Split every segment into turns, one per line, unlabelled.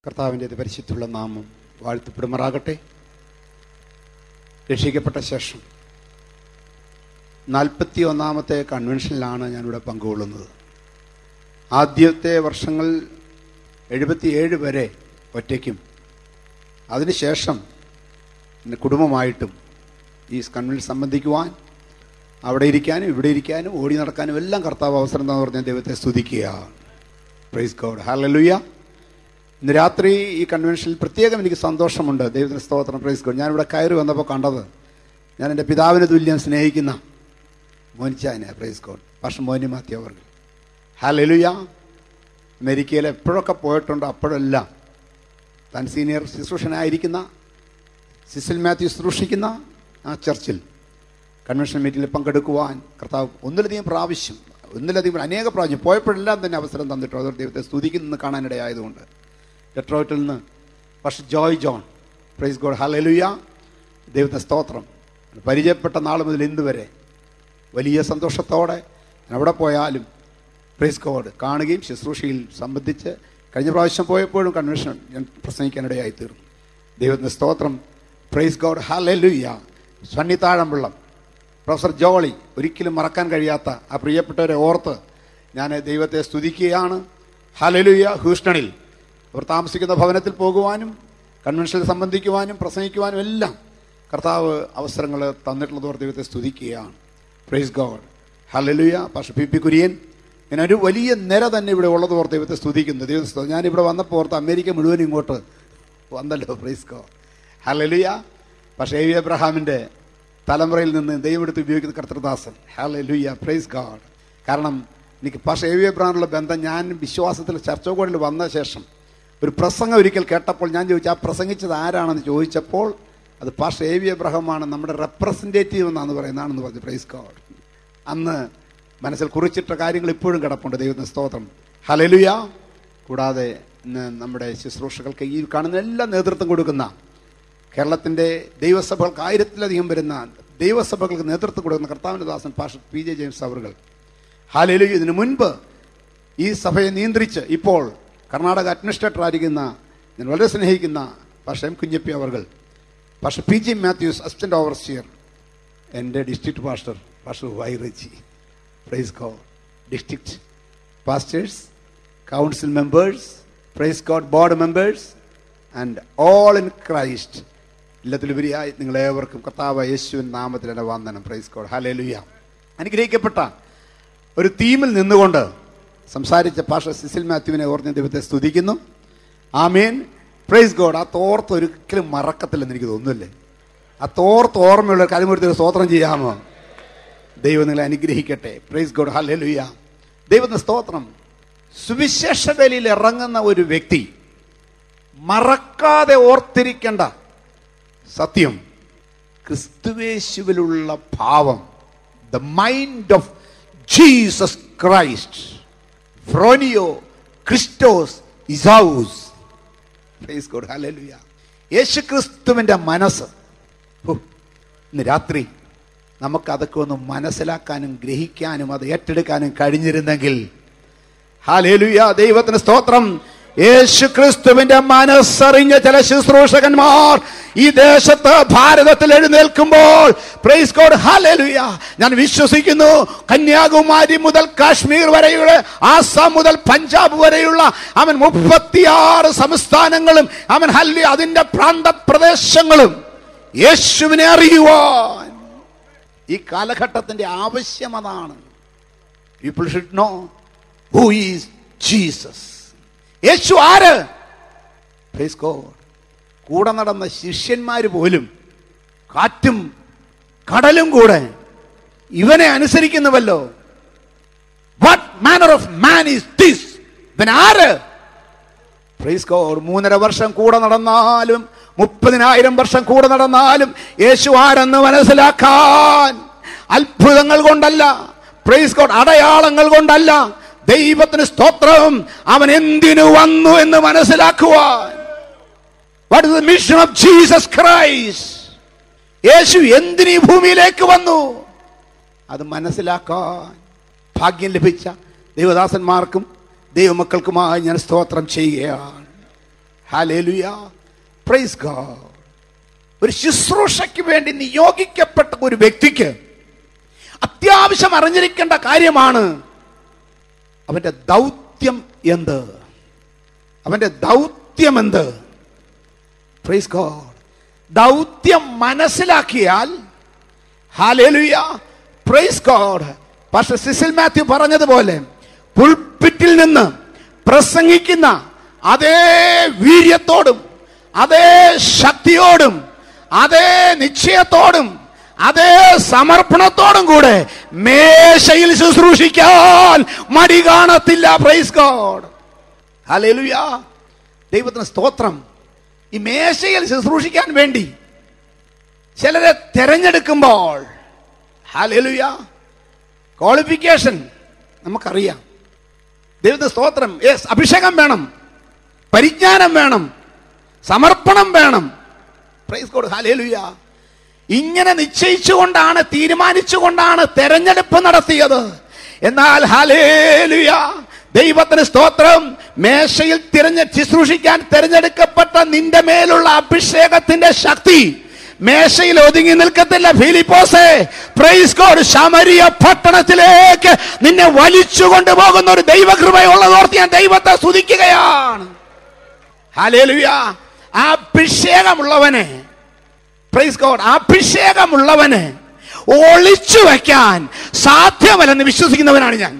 കർത്താവിൻ്റെ പരിശുദ്ധമുള്ള നാമം വാഴ്ത്തപ്പെടുമാറാകട്ടെ രക്ഷിക്കപ്പെട്ട ശേഷം നാൽപ്പത്തി ഒന്നാമത്തെ കൺവെൻഷനിലാണ് ഞാനിവിടെ പങ്കുകൊള്ളുന്നത് ആദ്യത്തെ വർഷങ്ങൾ എഴുപത്തിയേഴ് വരെ ഒറ്റയ്ക്കും അതിനുശേഷം പിന്നെ കുടുംബമായിട്ടും ഈ കൺവെൻഷൻ സംബന്ധിക്കുവാൻ അവിടെ ഇരിക്കാനും ഇവിടെ ഇരിക്കാനും ഓടി നടക്കാനും എല്ലാം കർത്താവ് അവസരം എന്താന്ന് പറഞ്ഞാൽ ദൈവത്തെ സ്തുതിക്കുക പ്രൈസ് ഗോഡ് ഹല്ലേലൂയ ഇന്ന് രാത്രി ഈ കൺവെൻഷനിൽ പ്രത്യേകം എനിക്ക് സന്തോഷമുണ്ട് ദൈവത്തിന് സ്തോത്രം പ്രൈസ് ഗോഡ് ഞാനിവിടെ കയറി വന്നപ്പോൾ കണ്ടത് ഞാൻ എൻ്റെ പിതാവിനെ തുല്യം സ്നേഹിക്കുന്ന മോനിച്ചാനെ പ്രൈസ് ഗോഡ് പക്ഷെ മോനി മാത്യു അവർ ഹല്ലേലൂയ അമേരിക്കയിൽ എപ്പോഴൊക്കെ പോയിട്ടുണ്ടോ അപ്പോഴെല്ലാം താൻ സീനിയർ ശുശ്രൂഷനായിരിക്കുന്ന സിസിൽ മാത്യു ശുശ്രൂഷിക്കുന്ന ആ ചർച്ചിൽ കൺവെൻഷൻ മീറ്റിങ്ങിൽ പങ്കെടുക്കുവാൻ കർത്താവ് ഒന്നിലധികം പ്രാവശ്യം ഒന്നിലധികം അനേക പ്രാവശ്യം പോയപ്പോഴെല്ലാം തന്നെ അവസരം തന്നിട്ടുണ്ട് അതോടെ ദൈവത്തെ സ്തുതിക്കുന്ന കാണാനിടയായതുകൊണ്ട് ഡെട്രോയിറ്റിൽ നിന്ന് പക്ഷെ Joy John praise God hallelujah ദൈവത്തെ സ്തോത്രം പരിചയപ്പെട്ട നാൾ മുതൽ ഇന്ന് വരെ വലിയ സന്തോഷത്തോടെ ഞാൻ എവിടെ പോയാലും പ്രൈസ് ഗോഡ് കാണുകയും ശുശ്രൂഷയിൽ സംബന്ധിച്ച് കഴിഞ്ഞ പ്രാവശ്യം പോയപ്പോഴും കൺവെൻഷൻ ഞാൻ പ്രസംഗിക്കാനിടയായി തീർന്നു ദൈവത്തിൻ്റെ സ്തോത്രം പ്രൈസ് ഗോഡ് ഹലലുയ സണ്ണിത്താഴംപിള്ളം പ്രൊഫസർ ജോളി ഒരിക്കലും മറക്കാൻ കഴിയാത്ത ആ പ്രിയപ്പെട്ടവരെ ഓർത്ത് ഞാൻ ദൈവത്തെ സ്തുതിക്കുകയാണ് ഹലലുയ ഹൂസ്റ്റണിൽ അവർ താമസിക്കുന്ന ഭവനത്തിൽ പോകുവാനും കൺവെൻഷനിൽ സംബന്ധിക്കുവാനും പ്രസംഗിക്കുവാനും എല്ലാം കർത്താവ് അവസരങ്ങൾ തന്നിട്ടുള്ളതോർ ദൈവത്തെ സ്തുതിക്കുകയാണ് പ്രൈസ് ഗോഡ് ഹലലുയ പക്ഷെ പി പി കുര്യൻ ഇങ്ങനെ ഒരു വലിയ നിര തന്നെ ഇവിടെ ഉള്ളതോർ ദൈവത്തെ സ്തുതിക്കുന്നു ദൈവത്തെ സ്തു- ഞാനിവിടെ വന്നപ്പോൾ ഓർത്ത് അമേരിക്ക മുഴുവൻ ഇങ്ങോട്ട് വന്നല്ലോ പ്രൈസ് ഗോഡ് ഹലലുയ പക്ഷേ എ വി എബ്രഹാമിൻ്റെ തലമുറയിൽ നിന്ന് ദൈവമെടുത്ത് ഉപയോഗിക്കുന്ന കർത്തൃദാസൻ ഹാല ലുയ്യ പ്രൈസ് ഗാഡ് കാരണം എനിക്ക് പാഷ എ വി എബ്രഹാമുള്ള ബന്ധം ഞാൻ വിശ്വാസത്തിൽ ചർച്ചകോടിൽ വന്ന ശേഷം ഒരു പ്രസംഗം ഒരിക്കൽ കേട്ടപ്പോൾ ഞാൻ ചോദിച്ചു ആ പ്രസംഗിച്ചത് ആരാണെന്ന് ചോദിച്ചപ്പോൾ അത് പാഷ എ വി എബ്രഹാമാണ് നമ്മുടെ റെപ്രസെൻറ്റേറ്റീവ് എന്നാണ് പറയുന്നതാണെന്ന് പറഞ്ഞു പ്രൈസ് ഗാഡ് അന്ന് മനസ്സിൽ കുറിച്ചിട്ട കാര്യങ്ങൾ ഇപ്പോഴും കിടപ്പുണ്ട് ദൈവത്തിന് സ്തോത്രം ഹലലുയ കൂടാതെ ഇന്ന് നമ്മുടെ ശുശ്രൂഷകൾക്ക് ഈ കാണുന്ന എല്ലാ നേതൃത്വം കൊടുക്കുന്ന കേരളത്തിൻ്റെ ദൈവസഭകൾക്ക് ആയിരത്തിലധികം വരുന്ന ദൈവസഭകൾക്ക് നേതൃത്വം കൊടുക്കുന്ന കർത്താവിൻ്റെ ദാസൻ പാഷ പി ജെ ജെയിംസ് അവറുകൾ ഹാലേലു ഇതിനു മുൻപ് ഈ സഭയെ നിയന്ത്രിച്ച് ഇപ്പോൾ കർണാടക അഡ്മിനിസ്ട്രേറ്റർ ആയിരിക്കുന്ന ഞാൻ വളരെ സ്നേഹിക്കുന്ന പാഷ എം കുഞ്ഞപ്പി അവർകൾ പാഷ P G Mathews assistant overseer എൻ്റെ ഡിസ്ട്രിക്ട് പാസ്റ്റർ പാസ്റ്റർ വൈറച്ചി praise God district pastors council members praise God board members and all in Christ എല്ലാത്തിലുപരിയായി നിങ്ങളേവർക്കും കർത്താവ് യേശുവിൻ നാമത്തിൽ എൻ്റെ വന്ദനം പ്രൈസ് ഗോഡ് ഹലേലുയ അനുഗ്രഹിക്കപ്പെട്ട ഒരു തീമിൽ നിന്നുകൊണ്ട് സംസാരിച്ച പാഷ സിസിൽ മാത്യുവിനെ ഓർത്ത് ഞാൻ ദൈവത്തെ സ്തുതിക്കുന്നു ആമീൻ പ്രൈസ് ഗോഡ് ആ തോർത്ത് ഒരിക്കലും മറക്കത്തില്ലെന്ന് എനിക്ക് തോന്നുന്നില്ലേ ആ തോർത്ത് ഓർമ്മയുള്ള കാര്യമൊരു സ്തോത്രം ചെയ്യാമോ ദൈവം നിങ്ങളെ അനുഗ്രഹിക്കട്ടെ പ്രൈസ് ഗോഡ് ഹല്ലേലൂയ ദൈവത്തിന് സ്തോത്രം സുവിശേഷ വേലിയിൽ ഇറങ്ങുന്ന ഒരു വ്യക്തി മറക്കാതെ ഓർത്തിരിക്കേണ്ട സത്യം ക്രിസ്തുവേശുവിലുള്ള ഭാവം the mind of Jesus Christ ഫ്രോനിയോ ക്രിസ്റ്റോസ് ഇസൗസ് പ്രൈസ് ഗോഡ് ഹല്ലേലൂയ യേശു ക്രിസ്തുവിൻ്റെ മനസ്സ് ഹോ, ഇന്ന് രാത്രി നമുക്കതൊക്കെ ഒന്ന് മനസ്സിലാക്കാനും ഗ്രഹിക്കാനും അത് ഏറ്റെടുക്കാനും കഴിഞ്ഞിരുന്നെങ്കിൽ ഹാലേലുയ ദൈവത്തിന് സ്തോത്രം യേശു ക്രിസ്തുവിന്റെ മനസ്സറിഞ്ഞ ചില ശുശ്രൂഷകന്മാർ ഈ ദേശത്ത് ഭാരതത്തിൽ എഴുന്നേൽക്കുമ്പോൾ പ്രൈസ് ഗോഡ് ഹാലേലുയ ഞാൻ വിശ്വസിക്കുന്നു കന്യാകുമാരി മുതൽ കാശ്മീർ വരെയുള്ള ആസാം മുതൽ പഞ്ചാബ് വരെയുള്ള അവൻ മുപ്പത്തിയാറ് സംസ്ഥാനങ്ങളും അവൻ ഹല്ലി അതിന്റെ പ്രാന്തപ്രദേശങ്ങളും യേശുവിനെ അറിയുവാൻ ഈ കാലഘട്ടത്തിന്റെ ആവശ്യം അതാണ് people should know who is Jesus Yesu ആര് Praise God. കൂടെ നടന്ന ശിഷ്യന്മാർ പോലും കാറ്റും കടലും കൂടെ ഇവനെ അനുസരിക്കുന്നുവല്ലോ what manner of man is this ഇവൻ ആര് പ്രൈസ് ഗോഡ് മൂന്നര വർഷം കൂടെ നടന്നാലും മുപ്പതിനായിരം വർഷം കൂടെ നടന്നാലും യേശു ആരെന്ന് മനസ്സിലാക്കാൻ അത്ഭുതങ്ങൾ കൊണ്ടല്ല പ്രൈസ് ഗോഡ് അടയാളങ്ങൾ കൊണ്ടല്ല ദൈവത്തിന് സ്തോത്രം അവൻ എന്തിനു വന്നു എന്ന് മനസ്സിലാക്കുവാൻ what is the mission of Jesus Christ Yesu എന്തിന് ഈ ഭൂമിയിലേക്ക് വന്നു അത് മനസ്സിലാക്കാൻ ഭാഗ്യം ലഭിച്ച ദൈവദാസന്മാർക്കും ദൈവമക്കൾക്കുമായി ഞാൻ സ്തോത്രം ചെയ്യുകയാണ് ഹാലേലുയ പ്രൈസ് ഗോഡ് ഒരു ശുശ്രൂഷയ്ക്ക് വേണ്ടി നിയോഗിക്കപ്പെട്ട ഒരു വ്യക്തിക്ക് അത്യാവശ്യം അറിഞ്ഞിരിക്കേണ്ട കാര്യമാണ് അവന്റെ ദൗത്യം എന്ത് അവന്റെ ദൗത്യം എന്ത് പ്രൈസ് ഗോഡ് ദൗത്യം മനസ്സിലാക്കിയാൽ ഹാലേലുയ പ്രൈസ് ഗോഡ് പക്ഷെ സിസിൽ മാത്യു പറഞ്ഞതുപോലെ പുൽപ്പിറ്റിൽ നിന്ന് പ്രസംഗിക്കുന്ന അതേ വീര്യത്തോടും അതേ ശക്തിയോടും അതേ നിശ്ചയത്തോടും അതേ സമർപ്പണത്തോടും കൂടെ മേശയിൽ ശുശ്രൂഷിക്കാൻ മടി കാണത്തില്ല പ്രൈസ് ഗോഡ് ഹല്ലേലൂയ ദൈവത്തിന് സ്തോത്രം ഈ മേശയിൽ ശുശ്രൂഷിക്കാൻ വേണ്ടി ചിലരെ തിരഞ്ഞെടുക്കുമ്പോൾ ഹല്ലേലൂയ ക്വാളിഫിക്കേഷൻ നമുക്കറിയാം ദൈവത്തിന് സ്തോത്രം യെസ് അഭിഷേകം വേണം പരിജ്ഞാനം വേണം സമർപ്പണം വേണം പ്രൈസ് കോഡ് ഹല്ലേലൂയ ഇങ്ങനെ നിശ്ചയിച്ചുകൊണ്ടാണ് തീരുമാനിച്ചുകൊണ്ടാണ് തെരഞ്ഞെടുപ്പ് നടത്തിയത് എന്നാൽ ഹലേലുയ ദൈവത്തിന് സ്തോത്രം മേശയിൽ തിരഞ്ഞ ശുശ്രൂഷിക്കാൻ തിരഞ്ഞെടുക്കപ്പെട്ട നിന്റെ മേലുള്ള അഭിഷേകത്തിന്റെ ശക്തി മേശയിൽ ഒതുങ്ങി നിൽക്കത്തില്ല ഫിലിപ്പോസേ പ്രൈസ് കോഡ് ശമരിയ പട്ടണത്തിലേക്ക് നിന്നെ വലിച്ചു കൊണ്ടുപോകുന്ന ഒരു ദൈവകൃപയുള്ളതോർത്ത് ഞാൻ ദൈവത്തെ സ്തുതിക്കുകയാണ് ഹലേലുയ ആ അഭിഷേകമുള്ളവനെ പ്രൈസ് ഗോഡ് അഭിഷേകമുള്ളവന് ഒളിച്ചു വെക്കാൻ സാധ്യമല്ലെന്ന് വിശ്വസിക്കുന്നവനാണ് ഞാൻ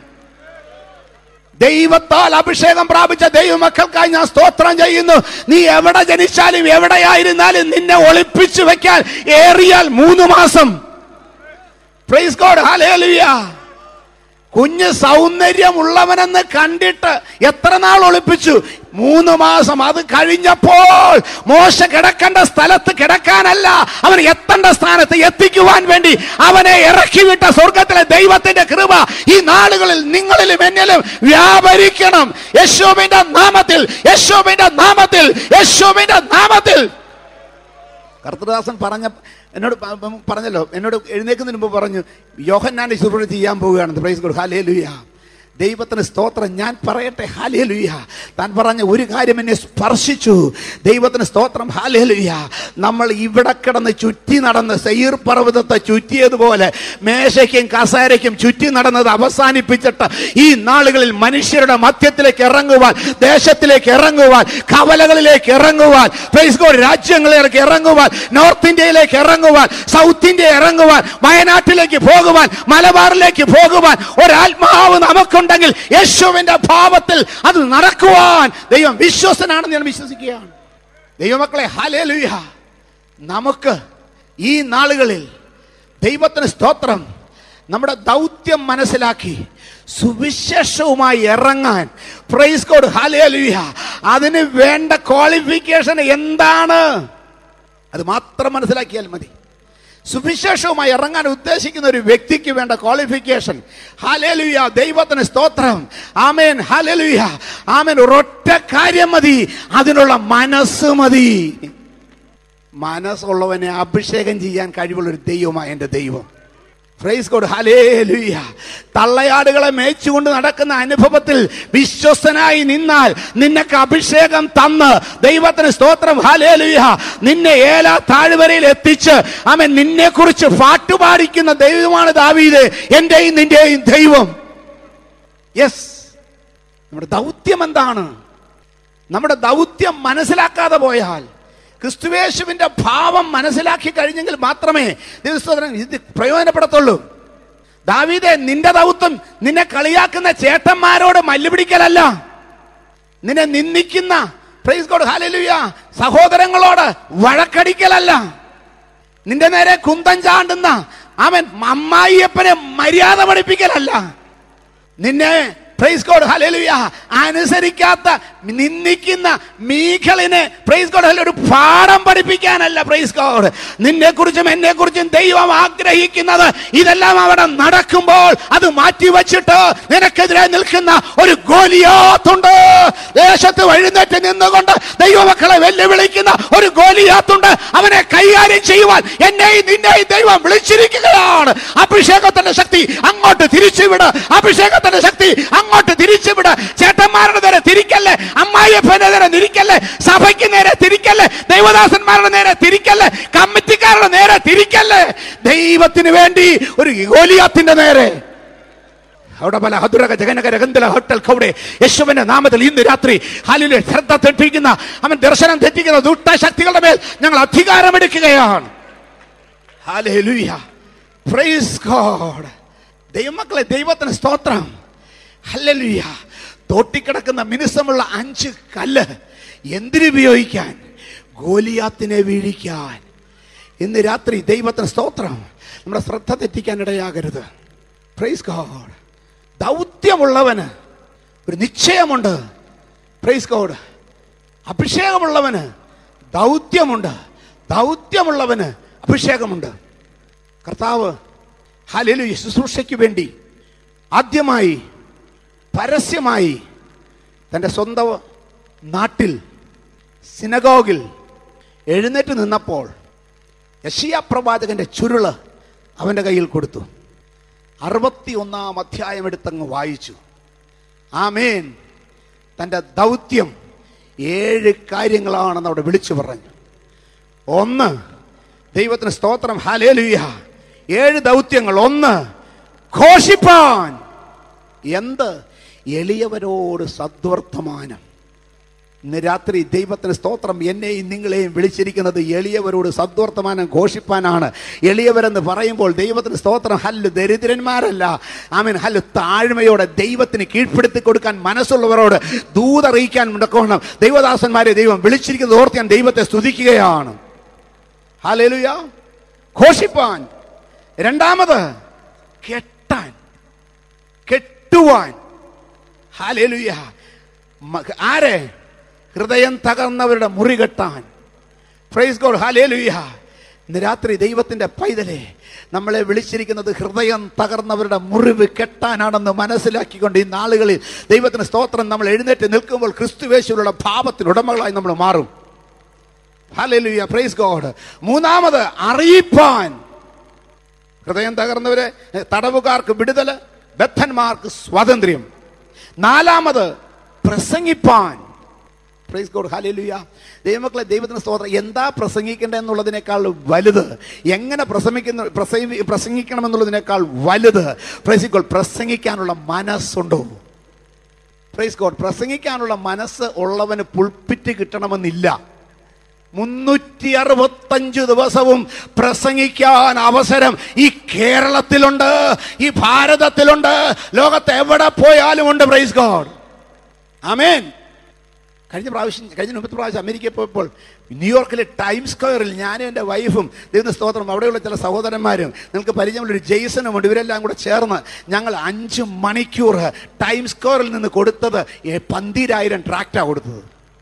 ദൈവത്താൽ അഭിഷേകം പ്രാപിച്ച ദൈവമക്കൾക്കായി ഞാൻ സ്തോത്രം ചെയ്യുന്നു നീ എവിടെ ജനിച്ചാലും എവിടെയായിരുന്നാലും നിന്നെ ഒളിപ്പിച്ചു വെക്കാൻ ഏറിയാൽ മൂന്ന് മാസം പ്രൈസ് ഗോഡ് ഹല്ലേലൂയ കുഞ്ഞ് സൗന്ദര്യമുള്ളവനെന്ന് കണ്ടിട്ട് എത്ര നാൾ ഒളിപ്പിച്ചു മൂന്ന് മാസം അത് കഴിഞ്ഞപ്പോൾ മോശ കിടക്കേണ്ട സ്ഥലത്ത് കിടക്കാനല്ല അവൻ എത്തേണ്ട സ്ഥാനത്ത് എത്തിക്കുവാൻ വേണ്ടി അവനെ ഇറക്കി വിട്ട സ്വർഗത്തിലെ ദൈവത്തിന്റെ കൃപ ഈ നാളുകളിൽ നിങ്ങളിലും എന്നിലും വ്യാപരിക്കണം യശോബിന്റെ നാമത്തിൽ യശോബിന്റെ നാമത്തിൽ യശോബിന്റെ നാമത്തിൽ കർത്തദാസൻ പറഞ്ഞ എന്നോട് പ- പ- പറഞ്ഞല്ലോ എന്നോട് എഴുന്നേക്കുന്നതിന് മുമ്പ് പറഞ്ഞു യോഹന്നാന്റെ ശുശ്രൂഷ ചെയ്യാൻ പോവുകയാണെന്ന് പ്രൈസ് കൊടു ഹാലേ ദൈവത്തിന് സ്തോത്രം ഞാൻ പറയട്ടെ ഹാലേലുയ താൻ പറഞ്ഞ ഒരു കാര്യം എന്നെ സ്പർശിച്ചു ദൈവത്തിന് സ്തോത്രം ഹാലേലുയ നമ്മൾ ഇവിടെ കിടന്ന് ചുറ്റി നടന്ന് സെയ്യർ പർവ്വതത്തെ ചുറ്റിയതുപോലെ മേശയ്ക്കും കസേരയ്ക്കും ചുറ്റി നടന്നത് അവസാനിപ്പിച്ചിട്ട് ഈ നാളുകളിൽ മനുഷ്യരുടെ മധ്യത്തിലേക്ക് ഇറങ്ങുവാൻ ദേശത്തിലേക്ക് ഇറങ്ങുവാൻ കവലകളിലേക്ക് ഇറങ്ങുവാൻ പ്രൈസ് ഗോഡ് രാജ്യങ്ങളിലേക്ക് ഇറങ്ങുവാൻ നോർത്ത് ഇന്ത്യയിലേക്ക് ഇറങ്ങുവാൻ സൗത്ത് ഇന്ത്യ ഇറങ്ങുവാൻ വയനാട്ടിലേക്ക് പോകുവാൻ മലബാറിലേക്ക് പോകുവാൻ ഒരാത്മാവ് നമുക്കുണ്ടെങ്കിൽ യേശുവിന്റെ ഭാവത്തിൽ അത് നടക്കുവാൻ ദൈവം വിശ്വസനാണെന്ന് ഞാൻ വിശ്വസിക്കുകയാണ് ദൈവമക്കളെ ഹലേലുയ നമുക്ക് ഈ നാളുകളിൽ ദൈവത്തിന് സ്തോത്രം നമ്മുടെ ദൗത്യം മനസ്സിലാക്കി സുവിശേഷവുമായി ഇറങ്ങാൻ പ്രൈസ് കോഡ് ഹാലേലുയ അതിന് വേണ്ട ക്വാളിഫിക്കേഷൻ എന്താണ് അത് മാത്രം മനസ്സിലാക്കിയാൽ മതി സുവിശേഷവുമായി ഇറങ്ങാൻ ഉദ്ദേശിക്കുന്ന ഒരു വ്യക്തിക്ക് വേണ്ട ക്വാളിഫിക്കേഷൻ ഹാലേലുയ ദൈവത്തിന് സ്തോത്രം ആമേൻ ഹാലേലുയ ആമേൻ ഒരൊറ്റ കാര്യം മതി അതിനുള്ള മനസ്സ് മതി മനസ്സുള്ളവനെ അഭിഷേകം ചെയ്യാൻ കഴിവുള്ള ഒരു ദൈവമാണ് എൻ്റെ ദൈവം പ്രൈസ് ഗോഡ് ഹലേലുയ തള്ളയാടുകളെ മേച്ചുകൊണ്ട് നടക്കുന്ന അനുഭവത്തിൽ വിശ്വസ്തനായി നിന്നാൽ നിനക്ക് അഭിഷേകം തന്ന് ദൈവത്തിന് സ്തോത്രം ഹലേലുയ നിന്നെ ഏല താഴ്വരയിൽ എത്തിച്ച് അവൻ നിന്നെ കുറിച്ച് പാട്ടുപാടിക്കുന്ന ദൈവമാണ് ദാവീദ് എന്റെയും നിന്റെയും ദൈവം യെസ് നമ്മുടെ ദൗത്യം എന്താണ് നമ്മുടെ ദൗത്യം മനസ്സിലാക്കാതെ പോയാൽ ക്രിസ്തുവേശുവിന്റെ ഭാവം മനസ്സിലാക്കി കഴിഞ്ഞെങ്കിൽ മാത്രമേ ദൈവസ്തോത്രം ഇത് പ്രയോജനപ്പെടത്തുള്ളൂ ദാവീദെ നിന്റെ ദൗത്യം നിന്നെ കളിയാക്കുന്ന ചേട്ടന്മാരോട് മല്ലുപിടിക്കലല്ല നിന്നെ നിന്ദിക്കുന്ന പ്രൈസ് ഗോഡ് ഹാലലുയ സഹോദരങ്ങളോട് വഴക്കടിക്കലല്ല നിന്റെ നേരെ കുന്തം ചാണ്ടുന്ന അവൻ അമ്മായിയപ്പനെ മര്യാദ പഠിപ്പിക്കലല്ല നിന്നെ പ്രൈസ് ഗോഡ് ഹല്ലേലൂയ അനുസരിക്കാത്ത നിന്ദിക്കുന്ന മീഖളിനെ പ്രൈസ് ഗോഡ് ഹല്ലേലൂയ ഒരു പാഠം പഠിപ്പിക്കാനല്ല പ്രൈസ് ഗോഡ് നിന്നെ കുറിച്ചും എന്നെ കുറിച്ചും ദൈവം ആഗ്രഹിക്കുന്നത് ഇതെല്ലാം അവിടെ നടക്കുമ്പോൾ അത് മാറ്റി വച്ചിട്ട് നിനക്കെതിരെ നിൽക്കുന്ന ഒരു ഗോലിയാത്തുണ്ട് ദേശത്ത് എഴുന്നേറ്റ് നിന്നുകൊണ്ട് ദൈവമക്കളെ വെല്ലുവിളിക്കുന്ന ഒരു ഗോലിയാത്തുണ്ട് അവനെ കൈകാര്യം ചെയ്യുവാൻ എന്നെയും നിന്നെയും ദൈവം വിളിച്ചിരിക്കുകയാണ് അഭിഷേകത്തിന്റെ ശക്തി അങ്ങോട്ട് തിരിച്ചുവിട് അഭിഷേകത്തിന്റെ ശക്തി അങ്ങോട്ട് തിരിച്ചുവിട് ചേട്ടന്മാരുടെ നേരെ തിരിക്കല്ലേ അമ്മായിയപ്പന്റെ നേരെ തിരിക്കല്ലേ സഭ സഭയ്ക്ക് നേരെ തിരിക്കല്ലേ ദൈവദാസന്മാരുടെ നേരെ തിരിക്കല്ലേ കമ്മിറ്റിക്കാരുടെ നേരെ തിരിക്കല്ലേ ദൈവത്തിന് വേണ്ടി ഒരു ഗോലിയാത്തിന്റെ നേരെ അവിടെ പല ഹതുരക ജഗനക രഗന്തല ഹോട്ടൽ കൗടെ യേശുവിന്റെ നാമത്തിൽ ഇന്ന് രാത്രി ഹാലിലെ ശ്രദ്ധ തെറ്റിക്കുന്ന അവൻ ദർശനം തെറ്റിക്കുന്ന ദുഷ്ട ശക്തികളുടെ മേൽ ഞങ്ങൾ അധികാരമെടുക്കുകയാണ് ഹല്ലേലൂയ പ്രൈസ് ഗോഡ് ദൈവമക്കളെ ദൈവത്തിന് സ്തോത്രം ഹല്ലേലൂയ തോട്ടിക്കിടക്കുന്ന മിനുസമുള്ള അഞ്ച് കല്ല് എന്തിനുപയോഗിക്കാൻ ഗോലിയാത്തിനെ വീഴിക്കാൻ ഇന്ന് രാത്രി ദൈവത്തിന് സ്തോത്രം നമ്മുടെ ശ്രദ്ധ തെറ്റിക്കാൻ ഇടയാകരുത് പ്രൈസ് ഗോഡ് ദൗത്യമുള്ളവന് ഒരു നിശ്ചയമുണ്ട് പ്രൈസ് ഗോഡ് അഭിഷേകമുള്ളവന് ദൗത്യമുണ്ട് ദൗത്യമുള്ളവന് അഭിഷേകമുണ്ട് കർത്താവ് ഹാലേലു ശുശ്രൂഷയ്ക്ക് വേണ്ടി ആദ്യമായി പരസ്യമായി തൻ്റെ സ്വന്തം നാട്ടിൽ സിനഗോഗിൽ എഴുന്നേറ്റ് നിന്നപ്പോൾ യഷിയ പ്രവാചകന്റെ ചുരുള് അവൻ്റെ കയ്യിൽ കൊടുത്തു അറുപത്തി ഒന്നാം അധ്യായം എടുത്തങ്ങ് വായിച്ചു ആമേൻ തൻ്റെ ദൗത്യം ഏഴ് കാര്യങ്ങളാണെന്ന് അവിടെ വിളിച്ചു പറഞ്ഞു ഒന്ന് ദൈവത്തിന് സ്തോത്രം ഹാലേലുയ ഏഴ് ദൗത്യങ്ങൾ ഒന്ന് ഘോഷിപ്പാൻ എന്ത് എളിയവരോട് സദ്വർത്തമാനം ഇന്ന് രാത്രി ദൈവത്തിന് സ്തോത്രം എന്നെയും നിങ്ങളെയും വിളിച്ചിരിക്കുന്നത് എളിയവരോട് സദ്വർത്തമാനം ഘോഷിപ്പാനാണ് എളിയവരെന്ന് പറയുമ്പോൾ ദൈവത്തിന് സ്തോത്രം ഹല്ല് ദരിദ്രന്മാരല്ല ആമീൻ ഹല്ല് താഴ്മയോടെ ദൈവത്തിന് കീഴ്പ്പെടുത്തി കൊടുക്കാൻ മനസ്സുള്ളവരോട് ദൂതറിയിക്കാൻ മുടക്കണം ദൈവദാസന്മാരെ ദൈവം വിളിച്ചിരിക്കുന്നത് ഓർത്ത് ഞാൻ ദൈവത്തെ സ്തുതിക്കുകയാണ് ഹാലേലുയ ഘോഷിപ്പാൻ രണ്ടാമത് കെട്ടാൻ കെട്ടുവാൻ ഹാലേലുയ മ- ആരെ ഹൃദയം തകർന്നവരുടെ മുറി കെട്ടാൻ പ്രൈസ് ഗോഡ് ഹാലേലുയ ഇന്ന് രാത്രി ദൈവത്തിന്റെ പൈതലെ നമ്മളെ വിളിച്ചിരിക്കുന്നത് ഹൃദയം തകർന്നവരുടെ മുറിവ് കെട്ടാനാണെന്ന് മനസ്സിലാക്കിക്കൊണ്ട് ഈ നാളുകളിൽ ദൈവത്തിന് സ്തോത്രം നമ്മൾ എഴുന്നേറ്റ് നിൽക്കുമ്പോൾ ക്രിസ്തുവേശുള്ള ഭാവത്തിന് ഉടമകളായി നമ്മൾ മാറും ഹാലേലുയ പ്രൈസ് ഗോഡ് മൂന്നാമത് അറിയിപ്പാൻ ഹൃദയം തകർന്നവരെ തടവുകാർക്ക് വിടുതല് ബദ്ധന്മാർക്ക് സ്വാതന്ത്ര്യം നാലാമത് പ്രസംഗിപ്പാൻ പ്രൈസ് ഗോഡ് ഹാലേലുയ ദൈവമക്കളെ ദൈവത്തിന് സ്തോത്രം എന്താ പ്രസംഗിക്കേണ്ടത് എന്നുള്ളതിനേക്കാൾ വലുത് എങ്ങനെ പ്രസംഗിക്കുന്ന പ്രസംഗി പ്രസംഗിക്കണമെന്നുള്ളതിനേക്കാൾ വലുത് പ്രൈസ് ഗോഡ് പ്രസംഗിക്കാനുള്ള മനസ്സുണ്ടോ പ്രൈസ് ഗോഡ് പ്രസംഗിക്കാനുള്ള മനസ്സ് ഉള്ളവന് പുൾപ്പിറ്റ് കിട്ടണമെന്നില്ല മുന്നൂറ്റി അറുപത്തഞ്ച് ദിവസവും പ്രസംഗിക്കാൻ അവസരം ഈ കേരളത്തിലുണ്ട് ഈ ഭാരതത്തിലുണ്ട് ലോകത്ത് എവിടെ പോയാലും ഉണ്ട് പ്രൈസ് ഗോഡ് ആമേൻ കഴിഞ്ഞ പ്രാവശ്യം കഴിഞ്ഞ മുമ്പത്തെ പ്രാവശ്യം അമേരിക്കയിൽ പോയപ്പോൾ ന്യൂയോർക്കിലെ ടൈം സ്ക്വയറിൽ ഞാനും എൻ്റെ വൈഫും ദൈവ സ്തോത്രം അവിടെയുള്ള ചില സഹോദരന്മാരും നിങ്ങൾക്ക് പരിചയമുള്ള ഒരു ജെയ്സനും ഉണ്ട് ഇവരെല്ലാം കൂടെ ചേർന്ന് ഞങ്ങൾ അഞ്ച് മണിക്കൂർ ടൈം സ്ക്വയറിൽ നിന്ന് കൊടുത്തത് ഏ, പന്തിരായിരം ട്രാക്റ്റാണ് കൊടുത്തത്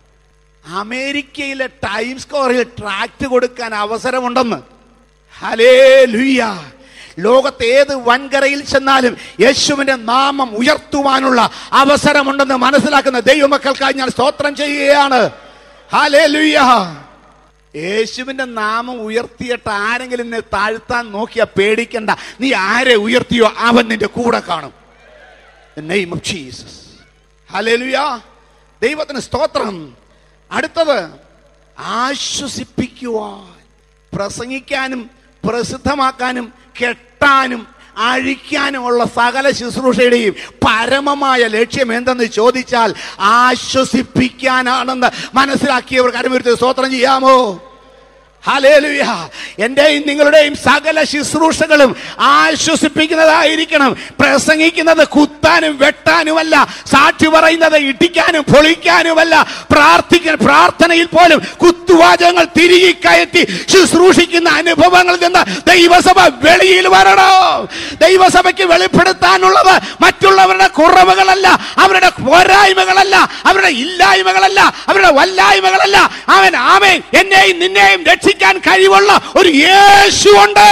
അമേരിക്കയിലെ ടൈം സ്ക്വയറിൽ ട്രാക്ട് കൊടുക്കാൻ അവസരമുണ്ടെന്ന് ഹലേ ലുയ്യ ലോകത്ത് ഏത് വൻകരയിൽ ചെന്നാലും യേശുവിന്റെ നാമം ഉയർത്തുവാനുള്ള അവസരമുണ്ടെന്ന് മനസ്സിലാക്കുന്ന ദൈവമക്കൾക്കായി ഞാൻ സ്തോത്രം ചെയ്യുകയാണ് ഹലേ ലുയ്യ യേശുവിന്റെ നാമം ഉയർത്തിയിട്ട് ആരെങ്കിലും എന്നെ താഴ്ത്താൻ നോക്കിയാ പേടിക്കണ്ട നീ ആരെ ഉയർത്തിയോ അവൻ നിന്റെ കൂടെ കാണും നെയ്മ് ഓഫ് ജീസസ് ഹല്ലേലൂയ ദൈവത്തിന് സ്തോത്രം അടുത്തത് ആശ്വസിപ്പിക്കുവാൻ പ്രസംഗിക്കാനും പ്രസിദ്ധമാക്കാനും കെട്ടാനും അഴിക്കാനുമുള്ള സകല ശുശ്രൂഷയുടെയും പരമമായ ലക്ഷ്യം എന്തെന്ന് ചോദിച്ചാൽ ആശ്വസിപ്പിക്കാനാണെന്ന് മനസ്സിലാക്കിയവർ കരമുരുത്തി സ്തോത്രം ചെയ്യാമോ ഹലേലുയ എന്റെയും നിങ്ങളുടെയും സകല ശുശ്രൂഷകളും ആശ്വസിപ്പിക്കുന്നതായിരിക്കണം പ്രസംഗിക്കുന്നത് കുത്താനും വെട്ടാനുമല്ല സാക്ഷി പറയുന്നത് ഇടിക്കാനും പൊളിക്കാനുമല്ല പ്രാർത്ഥിക്ക പ്രാർത്ഥനയിൽ പോലും കുത്തുവാചകങ്ങൾ തിരികെ കയറ്റി ശുശ്രൂഷിക്കുന്ന അനുഭവങ്ങളിൽ നിന്ന് ദൈവസഭ വെളിയിൽ വരണം ദൈവസഭയ്ക്ക് വെളിപ്പെടുത്താനുള്ളത് മറ്റുള്ളവരുടെ കുറവുകളല്ല അവരുടെ പോരായ്മകളല്ല അവരുടെ ഇല്ലായ്മകളല്ല അവരുടെ വല്ലായ്മകളല്ല അവൻ ആമേൻ എന്നെയും നിന്നെയും രക്ഷിക്കാൻ കഴിവുള്ള ഒരു യേശുണ്ട്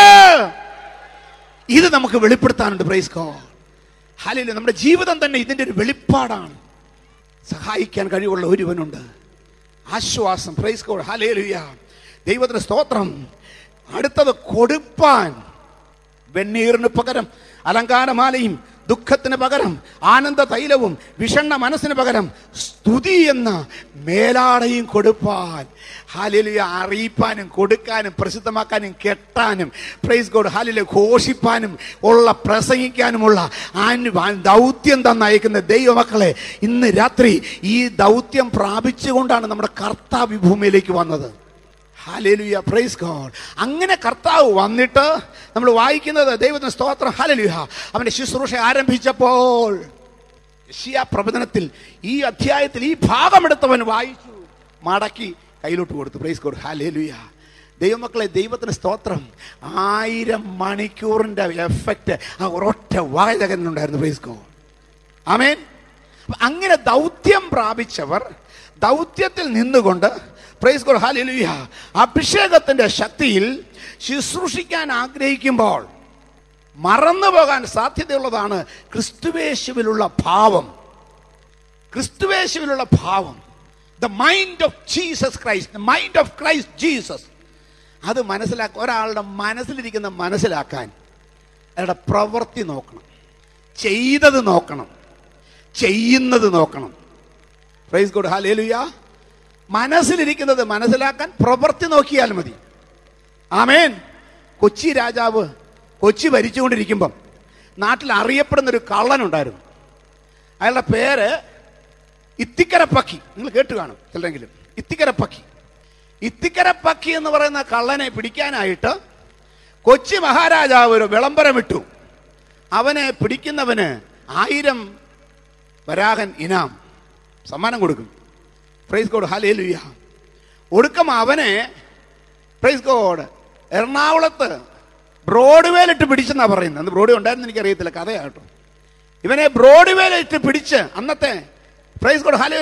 ഇത് നമുക്ക് വെളിപ്പെടുത്താനുണ്ട് പ്രൈസ് ഗോഡ് ഹാലയില് നമ്മുടെ ജീവിതം തന്നെ ഇതിന്റെ ഒരു വെളിപ്പാടാണ് സഹായിക്കാൻ കഴിവുള്ള ഒരുവനുണ്ട് ആശ്വാസം പ്രൈസ് ഗോഡ് ഹാലേലുയ ദൈവത്തിന് സ്തോത്രം അടുത്തത് കൊടുപ്പാൻ വെണ്ണീറിന് പകരം അലങ്കാരമാലയും ദുഃഖത്തിന് പകരം ആനന്ദ തൈലവും വിഷണ്ണ മനസ്സിന് പകരം സ്തുതി എന്ന മേലാടയും കൊടുപ്പാൻ ഹാലിലുയ അറിയിപ്പാനും കൊടുക്കാനും പ്രസിദ്ധമാക്കാനും കെട്ടാനും പ്രൈസ് ഗോഡ് ഹാലിലെ ഘോഷിപ്പാനും ഉള്ള പ്രസംഗിക്കാനുമുള്ള ആന് ദൗത്യം തന്നയക്കുന്ന ദൈവമക്കളെ ഇന്ന് രാത്രി ഈ ദൗത്യം പ്രാപിച്ചുകൊണ്ടാണ് നമ്മുടെ കർത്താവ് ഈ ഭൂമിയിലേക്ക് വന്നത് ഹാലേലുയ പ്രൈസ് ഗോഡ് അങ്ങനെ കർത്താവ് വന്നിട്ട് നമ്മൾ വായിക്കുന്നത് ദൈവത്തിന് സ്തോത്രം ഹാലലുയ അവന്റെ ശുശ്രൂഷ ആരംഭിച്ചപ്പോൾ യശിയ പ്രവചനത്തിൽ ഈ അധ്യായത്തിൽ ഈ ഭാഗമെടുത്തവൻ വായിച്ചു മടക്കി കയ്യിലോട്ട് കൊടുത്തു പ്രൈസ് ഗോഡ് ഹാലേലുയ ദൈവമക്കളെ ദൈവത്തിന് സ്തോത്രം ആയിരം മണിക്കൂറിന്റെ എഫക്റ്റ് ആ ഒരൊറ്റ വാചകനുണ്ടായിരുന്നു പ്രൈസ് ഗോഡ് ആമേൻ അപ്പൊ അങ്ങനെ ദൗത്യം പ്രാപിച്ചവർ ദൗത്യത്തിൽ നിന്നുകൊണ്ട് പ്രൈസ് ഗോഡ് ഹാലലുയ അഭിഷേകത്തിന്റെ ശക്തിയിൽ ശുശ്രൂഷിക്കാൻ ആഗ്രഹിക്കുമ്പോൾ മറന്നു പോകാൻ സാധ്യതയുള്ളതാണ് ക്രിസ്തുവേശുവിലുള്ള ഭാവം ക്രിസ്തുവേശുവിലുള്ള ഭാവം the mind of Jesus Christ the mind of Christ Jesus അത് മനസ്സിലാക്കാൻ ഒരാളുടെ മനസ്സിലിരിക്കുന്ന മനസ്സിലാക്കാൻ അയാളുടെ പ്രവൃത്തി നോക്കണം ചെയ്തത് നോക്കണം ചെയ്യുന്നത് നോക്കണം പ്രൈസ് ഗോഡ് ഹാലേലുയ മനസ്സിലിരിക്കുന്നത് മനസ്സിലാക്കാൻ പ്രവൃത്തി നോക്കിയാൽ മതി ആമേൻ കൊച്ചി രാജാവ് കൊച്ചി ഭരിച്ചുകൊണ്ടിരിക്കുമ്പം നാട്ടിൽ അറിയപ്പെടുന്ന ഒരു കള്ളനുണ്ടായിരുന്നു അയാളുടെ പേര് ഇത്തിക്കരപ്പക്കി നിങ്ങൾ കേട്ട് കാണും ചിലരെങ്കിലും ഇത്തിക്കരപ്പക്കി ഇത്തിക്കരപ്പക്കി എന്ന് പറയുന്ന കള്ളനെ പിടിക്കാനായിട്ട് കൊച്ചി മഹാരാജാവ് ഒരു വിളംബരം ഇട്ടു അവനെ പിടിക്കുന്നവന് ആയിരം വരാഹൻ ഇനാം സമ്മാനം കൊടുക്കും പ്രൈസ് ഗോഡ് ഹലേ ലുയ്യ ഒടുക്കം അവനെ പ്രൈസ് ഗോഡ് എറണാകുളത്ത് ബ്രോഡ്വേലിട്ട് പിടിച്ചെന്നാ പറയുന്നത് അന്ന് ബ്രോഡ്വേ ഉണ്ടായിരുന്നു എനിക്കറിയത്തില്ല കഥയാട്ടോ ഇവനെ ബ്രോഡ്വേലിട്ട് പിടിച്ച് അന്നത്തെ പ്രൈസ് ഗോഡ് ഹലോ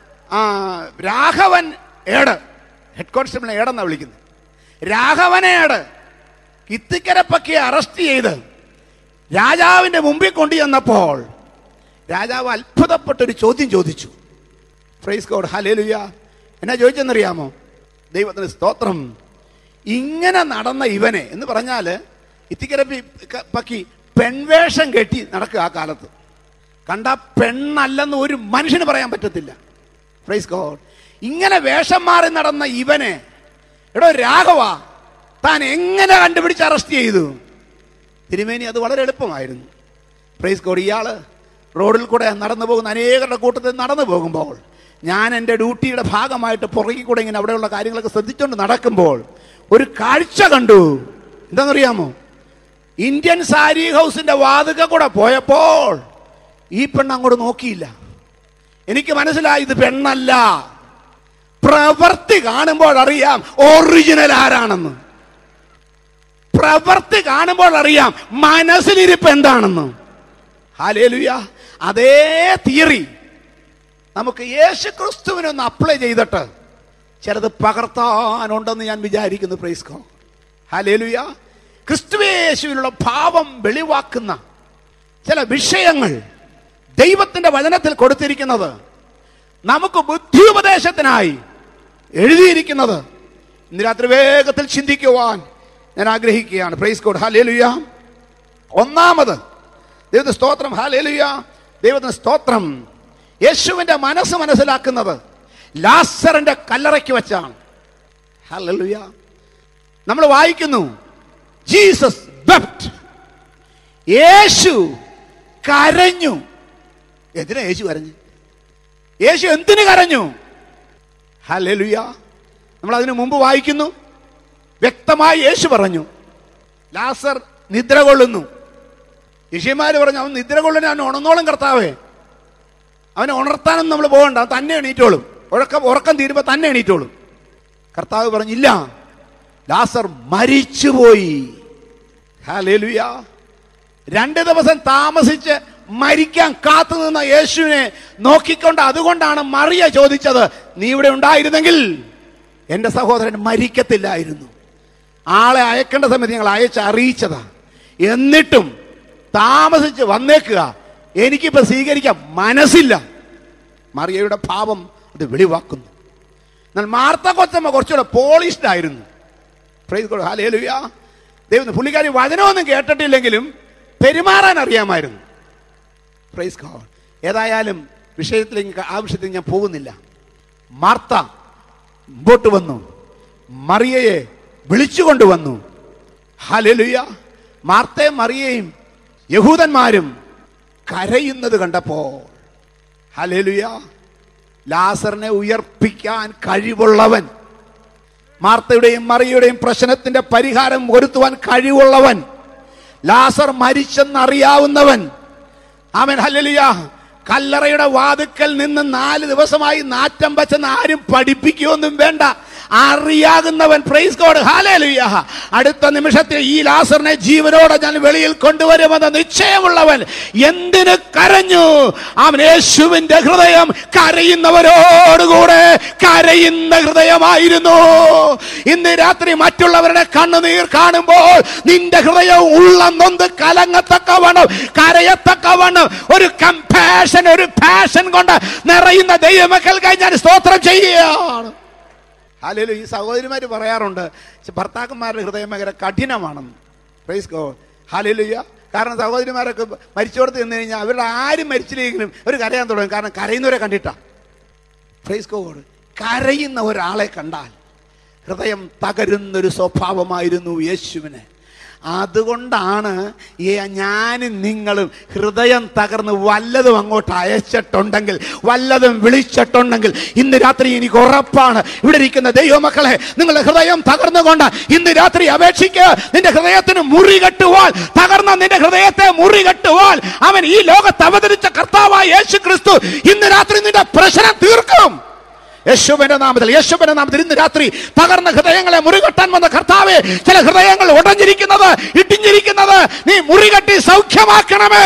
രാഘവൻ ഏട് ഹെഡ് കോൺസ്റ്റബിളിനെ ഏടെന്നാ വിളിക്കുന്നത് രാഘവനെ ഏട് ഇത്തിക്കരപ്പക്കിയെ അറസ്റ്റ് ചെയ്ത് രാജാവിന്റെ മുമ്പിൽ കൊണ്ടുചെന്നപ്പോൾ രാജാവ് അത്ഭുതപ്പെട്ടൊരു ചോദ്യം ചോദിച്ചു ഫ്രൈസ് ഗോഡ് ഹലേലുയ എന്നാ ചോദിച്ചെന്നറിയാമോ ദൈവത്തിന് സ്തോത്രം ഇങ്ങനെ നടന്ന ഇവനെ എന്ന് പറഞ്ഞാൽ ഇത്തിക്കര പക്കി പെൺവേഷം കെട്ടി നടക്കുക ആ കാലത്ത് കണ്ട പെണ്ണല്ലെന്ന് ഒരു മനുഷ്യന് പറയാൻ പറ്റത്തില്ല ഫ്രൈസ് ഗോഡ് ഇങ്ങനെ വേഷം മാറി നടന്ന ഇവനെ എടോ രാഘവ താൻ എങ്ങനെ കണ്ടുപിടിച്ച് അറസ്റ്റ് ചെയ്തു തിരുമേനി അത് വളരെ എളുപ്പമായിരുന്നു പ്രൈസ് ഗോഡ് ഇയാള് റോഡിൽ കൂടെ നടന്നു പോകുന്ന അനേകരുടെ കൂട്ടത്തിൽ നടന്നു പോകുമ്പോൾ ഞാൻ എൻ്റെ ഡ്യൂട്ടിയുടെ ഭാഗമായിട്ട് പുറകിൽ കൂടെ ഇങ്ങനെ അവിടെയുള്ള കാര്യങ്ങളൊക്കെ ശ്രദ്ധിച്ചുകൊണ്ട് നടക്കുമ്പോൾ ഒരു കാഴ്ച കണ്ടു എന്താണെന്നറിയാമോ ഇന്ത്യൻ സാരി ഹൗസിന്റെ വാതുക കൂടെ പോയപ്പോൾ ഈ പെണ്ണ് അങ്ങോട്ട് നോക്കിയില്ല എനിക്ക് മനസ്സിലായി ഇത് പെണ്ണല്ല പ്രവൃത്തി കാണുമ്പോൾ അറിയാം ഒറിജിനൽ ആരാണെന്ന് പ്രവൃത്തി കാണുമ്പോൾ അറിയാം മനസ്സിലിരിപ്പ് എന്താണെന്ന് ഹാലേലുയ അതേ തിയറി നമുക്ക് യേശു ക്രിസ്തുവിനൊന്ന് അപ്ലൈ ചെയ്തിട്ട് ചിലത് പകർത്താനുണ്ടെന്ന് ഞാൻ വിചാരിക്കുന്നു പ്രൈസ്കോ ഹാലേലുയ ക്രിസ്തുവേശുവിനുള്ള ഭാവം വെളിവാക്കുന്ന ചില വിഷയങ്ങൾ ദൈവത്തിന്റെ വചനത്തിൽ കൊടുത്തിരിക്കുന്നത് നമുക്ക് ബുദ്ധിയുപദേശത്തിനായി എഴുതിയിരിക്കുന്നത് ഇന്ന് രാത്രി വേഗത്തിൽ ചിന്തിക്കുവാൻ ഞാൻ ആഗ്രഹിക്കുകയാണ് പ്രൈസ് കോഡ് ഹാലേലുയ ഒന്നാമത് ദൈവത്തിന് സ്തോത്രം ഹാലേലുയ ദൈവത്തിന് സ്തോത്രം യേശുവിന്റെ മനസ്സ് മനസ്സിലാക്കുന്നത് ലാസറിന്റെ കല്ലറയ്ക്ക് വെച്ചാണ് ഹാലേലുയ നമ്മൾ വായിക്കുന്നു ജീസസ് വെപ്റ്റ് യേശു കരഞ്ഞു എന്തിനാ യേശു കരഞ്ഞു യേശു എന്തിനു കരഞ്ഞു ഹല്ലേലൂയ നമ്മൾ അതിനു മുമ്പ് വായിക്കുന്നു വ്യക്തമായി യേശു പറഞ്ഞു ലാസർ നിദ്ര കൊള്ളുന്നു ശിഷ്യന്മാര് പറഞ്ഞു അവൻ നിദ്ര കൊള്ളുന്ന അവൻ ഉണർന്നോളും കർത്താവേ അവനെ ഉണർത്താനൊന്നും നമ്മൾ പോകണ്ട അവൻ തന്നെ എണീറ്റോളും ഉറക്കം ഉറക്കം തീരുമ്പോൾ തന്നെ എണീറ്റോളും കർത്താവ് പറഞ്ഞില്ല ലാസർ മരിച്ചുപോയി ഹാലേലുയ രണ്ട് ദിവസം താമസിച്ച് മരിക്കാൻ കാത്തു നിന്ന യേശുവിനെ നോക്കിക്കൊണ്ട് അതുകൊണ്ടാണ് മറിയ ചോദിച്ചത് നീ ഇവിടെ ഉണ്ടായിരുന്നെങ്കിൽ എന്റെ സഹോദരൻ മരിക്കത്തില്ലായിരുന്നു ആളെ അയക്കേണ്ട സമയത്ത് ഞങ്ങൾ അയച്ച് അറിയിച്ചതാ എന്നിട്ടും താമസിച്ച് വന്നേക്കുക എനിക്കിപ്പോ സ്വീകരിക്കാൻ മനസ്സില്ല മറിയയുടെ ഭാവം അത് വെളിവാക്കുന്നു എന്നാൽ മാർത്ത കൊച്ചമ്മ കുറച്ചുകൂടെ പോളിഷ്ഡ് ആയിരുന്നു ഹാലേലുയ ദൈവം പുള്ളിക്കാരി വചനമൊന്നും കേട്ടിട്ടില്ലെങ്കിലും പെരുമാറാൻ അറിയാമായിരുന്നു പ്രൈസ് ഗോഡ് ഏതായാലും വിഷയത്തിലേക്ക് ആ വിഷയത്തിൽ ഞാൻ പോകുന്നില്ല മാർത്ത മുമ്പോട്ട് വന്നു മറിയയെ വിളിച്ചുകൊണ്ടുവന്നു ഹലലുയ മാർത്തയും മറിയയും യഹൂദന്മാരും കരയുന്നത് കണ്ടപ്പോൾ ഹലലുയ ലാസറിനെ ഉയർപ്പിക്കാൻ കഴിവുള്ളവൻ മാർത്തയുടെയും മറിയുടെയും പ്രശ്നത്തിന്റെ പരിഹാരം ഒരുത്തുവാൻ കഴിവുള്ളവൻ ലാസർ മരിച്ചെന്നറിയാവുന്നവൻ അവൻ ഹല്ലലിയ കല്ലറയുടെ വാതുക്കൽ നിന്ന് നാല് ദിവസമായി നാറ്റം വച്ചെന്ന് ആരും പഠിപ്പിക്കുകയൊന്നും വേണ്ട അറിയാകുന്നവൻ പ്രൈസ് കോഡ് ഹാലേലുയ അടുത്ത നിമിഷത്തിൽ ഈ ലാസറിനെ ജീവനോടെ ഞാൻ വെളിയിൽ കൊണ്ടുവരുമെന്ന് നിശ്ചയമുള്ളവൻ എന്തിന് കരഞ്ഞു അവൻ യേശുവിന്റെ ഹൃദയം കരയുന്നവരോടുകൂടെ കരയുന്ന ഹൃദയമായിരുന്നു ഇന്ന് രാത്രി മറ്റുള്ളവരുടെ കണ്ണുനീർ കാണുമ്പോൾ നിന്റെ ഹൃദയം ഉള്ള നൊന്ത് കലങ്ങത്തക്കവണ്ണം കരയത്തക്കവണ്ണം ഒരു കമ്പാഷൻ ഒരു പാഷൻ കൊണ്ട് നിറയുന്ന ദൈവമക്കൾക്കായി ഞാൻ സ്തോത്രം ചെയ്യുകയാണ് ഹാലേലു ഈ സഹോദരിമാർ പറയാറുണ്ട് "ശ്ശെ, ഭർത്താക്കന്മാരുടെ ഹൃദയം ഭയങ്കര കഠിനമാണെന്ന് പ്രൈസ് ഗോ ഹാലേലുയ്യ കാരണം സഹോദരിമാരൊക്കെ മരിച്ചോടത്ത് നിന്ന് കഴിഞ്ഞാൽ അവരുടെ ആരും മരിച്ചില്ലെങ്കിലും അവർ കരയാൻ തുടങ്ങും കാരണം കരയുന്നവരെ കണ്ടിട്ടാ പ്രൈസ് ഗോഡ് കരയുന്ന ഒരാളെ കണ്ടാൽ ഹൃദയം തകരുന്നൊരു സ്വഭാവമായിരുന്നു യേശുവിന് അതുകൊണ്ടാണ് ഈ ഞാനും നിങ്ങളും ഹൃദയം തകർന്ന് വല്ലതും അങ്ങോട്ട് അയച്ചിട്ടുണ്ടെങ്കിൽ വല്ലതും വിളിച്ചിട്ടുണ്ടെങ്കിൽ ഇന്ന് രാത്രി എനിക്ക് ഉറപ്പാണ് ഇവിടെ ഇരിക്കുന്ന ദൈവമക്കളെ നിങ്ങളുടെ ഹൃദയം തകർന്നുകൊണ്ട് ഇന്ന് രാത്രി അപേക്ഷിക്ക് നിന്റെ ഹൃദയത്തിന് മുറി കെട്ടുവാൻ തകർന്ന നിന്റെ ഹൃദയത്തെ മുറി കെട്ടുവാൻ അവൻ ഈ ലോകത്ത് അവതരിച്ച കർത്താവായ യേശു ക്രിസ്തു ഇന്ന് രാത്രി നിന്റെ പ്രശ്നം തീർക്കും യേശുവിന്റെ നാമത്തിൽ യേശുവിന്റെ നാമത്തിൽ ഇന്ന് രാത്രി തകർന്ന ഹൃദയങ്ങളെ മുറികെട്ടാൻ വന്ന കർത്താവെ ചില ഹൃദയങ്ങൾ ഉടഞ്ഞിരിക്കുന്നത് ഇടിഞ്ഞിരിക്കുന്നത് നീ മുറികെട്ടി സൗഖ്യമാക്കണമേ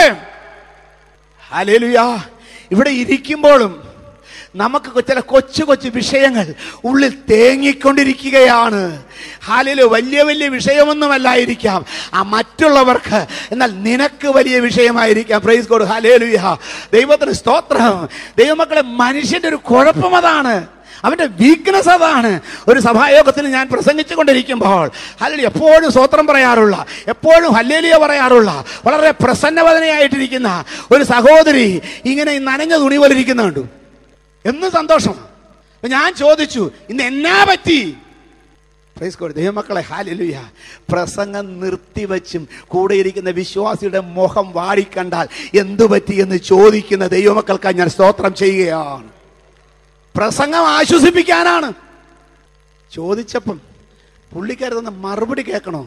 ഹല്ലേലൂയ ഇവിടെ ഇരിക്കുമ്പോഴും നമുക്ക് ചില കൊച്ചു കൊച്ചു വിഷയങ്ങൾ ഉള്ളിൽ തേങ്ങിക്കൊണ്ടിരിക്കുകയാണ് ഹാലില് വലിയ വലിയ വിഷയമൊന്നുമല്ലായിരിക്കാം ആ മറ്റുള്ളവർക്ക് എന്നാൽ നിനക്ക് വലിയ വിഷയമായിരിക്കാം പ്രൈസ് കോഡ് ഹാലേലുയ ദൈവത്തിന് സ്തോത്രം ദൈവമക്കളെ മനുഷ്യന്റെ ഒരു കുഴപ്പം അതാണ് അവന്റെ വീക്ക്നെസ് അതാണ് ഒരു സഭായോഗത്തിൽ ഞാൻ പ്രസംഗിച്ചു കൊണ്ടിരിക്കുമ്പോൾ ഹല്ലേലൂയ എപ്പോഴും സ്വത്രം പറയാറുള്ള എപ്പോഴും ഹല്ലേലിയ പറയാറുള്ള വളരെ പ്രസന്നവദനയായിട്ടിരിക്കുന്ന ഒരു സഹോദരി ഇങ്ങനെ ഈ നനഞ്ഞ തുണി പോലെ ഇരിക്കുന്നുണ്ട് എന്ന് സന്തോഷം അപ്പൊ ഞാൻ ചോദിച്ചു ഇന്ന് എന്നാ പറ്റി പ്രൈസ് ഗോഡ് ദൈവമക്കളെ ഹാലലുയ പ്രസംഗം നിർത്തിവച്ചും കൂടെ ഇരിക്കുന്ന വിശ്വാസിയുടെ മുഖം വാടിക്കണ്ടാൽ എന്തു പറ്റി എന്ന് ചോദിക്കുന്ന ദൈവമക്കൾക്കായി ഞാൻ സ്തോത്രം ചെയ്യുകയാണ് പ്രസംഗം ആശ്വസിപ്പിക്കാനാണ് ചോദിച്ചപ്പം പുള്ളിക്കാരുന്ന മറുപടി കേൾക്കണോ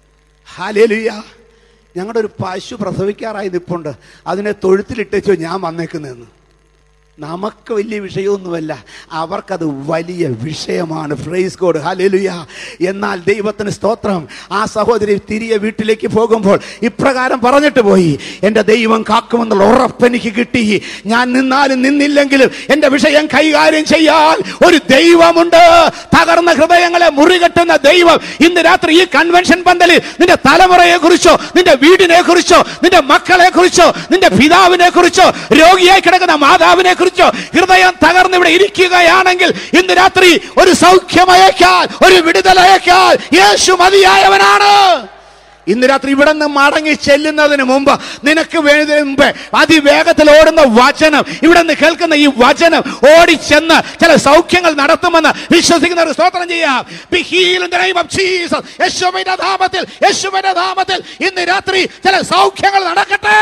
ഹാലേലുയ ഞങ്ങളുടെ ഒരു പശു പ്രസവിക്കാറായി നിപ്പുണ്ട് അതിനെ തൊഴുത്തിലിട്ടേച്ചോ ഞാൻ വന്നേക്കുന്നതെന്ന് നമുക്ക് വലിയ വിഷയമൊന്നുമല്ല അവർക്കത് വലിയ വിഷയമാണ് ഫ്രൈസ് കോഡ് ഹലേലുയ എന്നാൽ ദൈവത്തിന് സ്തോത്രം ആ സഹോദരി തിരികെ വീട്ടിലേക്ക് പോകുമ്പോൾ ഇപ്രകാരം പറഞ്ഞിട്ട് പോയി എൻ്റെ ദൈവം കാക്കുമെന്നുള്ള ഉറപ്പ് എനിക്ക് കിട്ടി ഞാൻ നിന്നാലും നിന്നില്ലെങ്കിലും എൻ്റെ വിഷയം കൈകാര്യം ചെയ്യാൻ ഒരു ദൈവമുണ്ട് തകർന്ന ഹൃദയങ്ങളെ മുറികെട്ടുന്ന ദൈവം ഇന്ന് രാത്രി ഈ കൺവെൻഷൻ പന്തലിൽ നിന്റെ തലമുറയെ കുറിച്ചോ നിന്റെ വീടിനെ കുറിച്ചോ നിന്റെ മക്കളെ കുറിച്ചോ നിന്റെ പിതാവിനെ കുറിച്ചോ രോഗിയായി കിടക്കുന്ന മാതാവിനെ കുറിച്ചോ ഹൃദയം തകർന്ന് ഇവിടെ ഇരിക്കുകയാണെങ്കിൽ ഇന്ന് രാത്രി ഒരു സൗഖ്യമയക്കാൻ ഒരു വിടുതലയക്കാൻ യേശു മതിയായവനാണ് ഇന്ന് രാത്രി ഇവിടെ നിന്ന് മടങ്ങി ചെല്ലുന്നതിന് മുമ്പ് നിനക്ക് വേണ്ടി മുമ്പ് അതിവേഗത്തിൽ ഓടുന്ന വചനം ഇവിടെ നിന്ന് കേൾക്കുന്ന ഈ വചനം ഓടിച്ചെന്ന് ചില സൗഖ്യങ്ങൾ നടത്തുമെന്ന് വിശ്വസിക്കുന്ന ഒരു സ്തോത്രം ചെയ്യാം Be healed in the name of Jesus. യേശുവിന്റെ നാമത്തിൽ യേശുവിന്റെ നാമത്തിൽ ഇന്ന് രാത്രി ചില സൗഖ്യങ്ങൾ നടക്കട്ടെ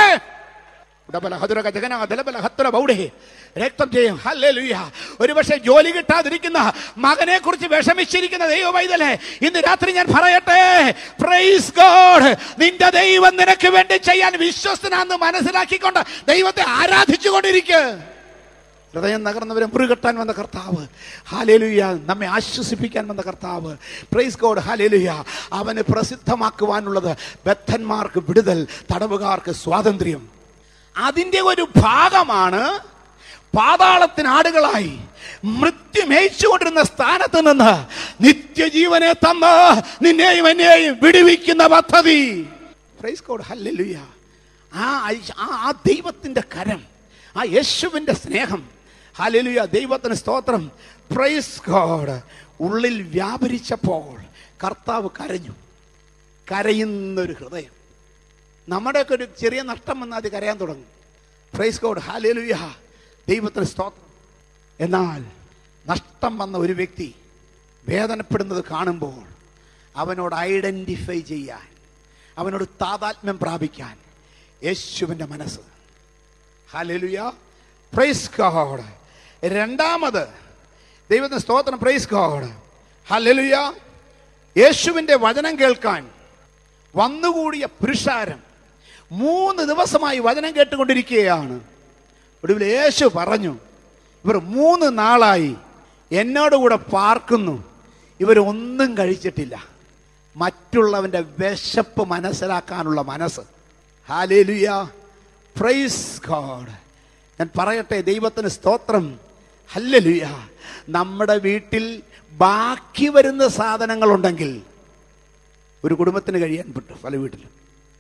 ഉടബല ഹതുരക ജഗന ദലബല ഹത്തുര ബൗഡേ. രക്തം ചെയ്യും ഹല്ലേലൂയ ഒരുപക്ഷെ ജോലി കിട്ടാതിരിക്കുന്ന മകനെ കുറിച്ച് വിഷമിച്ചിരിക്കുന്ന ദൈവവൈതലേ ഇന്ന് രാത്രി ഞാൻ പറയട്ടെ പ്രൈസ് ഗോഡ് നിന്റെ ദൈവം നിനക്ക് വേണ്ടി ചെയ്യാൻ വിശ്വസ്തനാന്ന് മനസ്സിലാക്കിക്കൊണ്ട് ദൈവത്തെ ആരാധിച്ചുകൊണ്ടിരിക്കുക ഹൃദയം നകർന്നവരെ മുറുകെട്ടാൻ വന്ന കർത്താവ് ഹാലേലുയ നമ്മെ ആശ്വസിപ്പിക്കാൻ വന്ന കർത്താവ് പ്രൈസ് ഗോഡ് ഹാലേലുയ അവന് പ്രസിദ്ധമാക്കുവാനുള്ളത് ബദ്ധന്മാർക്ക് വിടുതൽ തടവുകാർക്ക് സ്വാതന്ത്ര്യം അതിൻ്റെ ഒരു ഭാഗമാണ് പാതാളത്തിന് ആടുകളായി മൃത്യു മേയിച്ചുകൊണ്ടിരുന്ന സ്ഥാനത്ത് നിന്ന് നിത്യജീവനെ തന്ന് നിന്നെയും എന്നെയും വിടുവിക്കുന്ന പദ്ധതി പ്രൈസ് ഗോഡ് ഹല്ലേലൂയ ആ ഐ- ആ ആ ദൈവത്തിന്റെ കരം ആ യേശുവിന്റെ സ്നേഹം ഹല്ലേലൂയ ദൈവത്തിന് സ്തോത്രം പ്രൈസ് ഗോഡ് ഉള്ളിൽ വ്യാപരിച്ചപ്പോൾ കർത്താവ് കരഞ്ഞു കരയുന്നൊരു ഹൃദയം നമ്മുടെയൊക്കെ ഒരു ചെറിയ നഷ്ടം വന്നാൽ അത് കരയാൻ തുടങ്ങും പ്രൈസ് ഗോഡ് ഹാലേലുയ ദൈവത്തിന് സ്തോത്രം എന്നാൽ നഷ്ടം വന്ന ഒരു വ്യക്തി വേദനപ്പെടുന്നത് കാണുമ്പോൾ അവനോട് ഐഡന്റിഫൈ ചെയ്യാൻ അവനോട് താതാത്മ്യം പ്രാപിക്കാൻ യേശുവിൻ്റെ മനസ്സ് ഹാലേലുയ പ്രൈസ് ഗോഡ് രണ്ടാമത് ദൈവത്തിന് സ്തോത്രം പ്രൈസ് ഗോഡ് ഹാലേലുയ യേശുവിൻ്റെ വചനം കേൾക്കാൻ വന്നുകൂടിയ പുരുഷാരം മൂന്ന് ദിവസമായി വചനം കേട്ടുകൊണ്ടിരിക്കുകയാണ് ഒടുവിൽ യേശു പറഞ്ഞു ഇവർ മൂന്ന് നാളായി എന്നോട് കൂടെ പാർക്കുന്നു ഇവരൊന്നും കഴിച്ചിട്ടില്ല മറ്റുള്ളവൻ്റെ വിശപ്പ് മനസ്സിലാക്കാനുള്ള മനസ്സ് ഹാലേലുയ പ്രൈസ് ഗോഡ് ഞാൻ പറയട്ടെ ദൈവത്തിന് സ്തോത്രം ഹല്ലലുയ നമ്മുടെ വീട്ടിൽ ബാക്കി വരുന്ന സാധനങ്ങളുണ്ടെങ്കിൽ ഒരു കുടുംബത്തിന് കഴിയാൻ പറ്റും പല വീട്ടിലും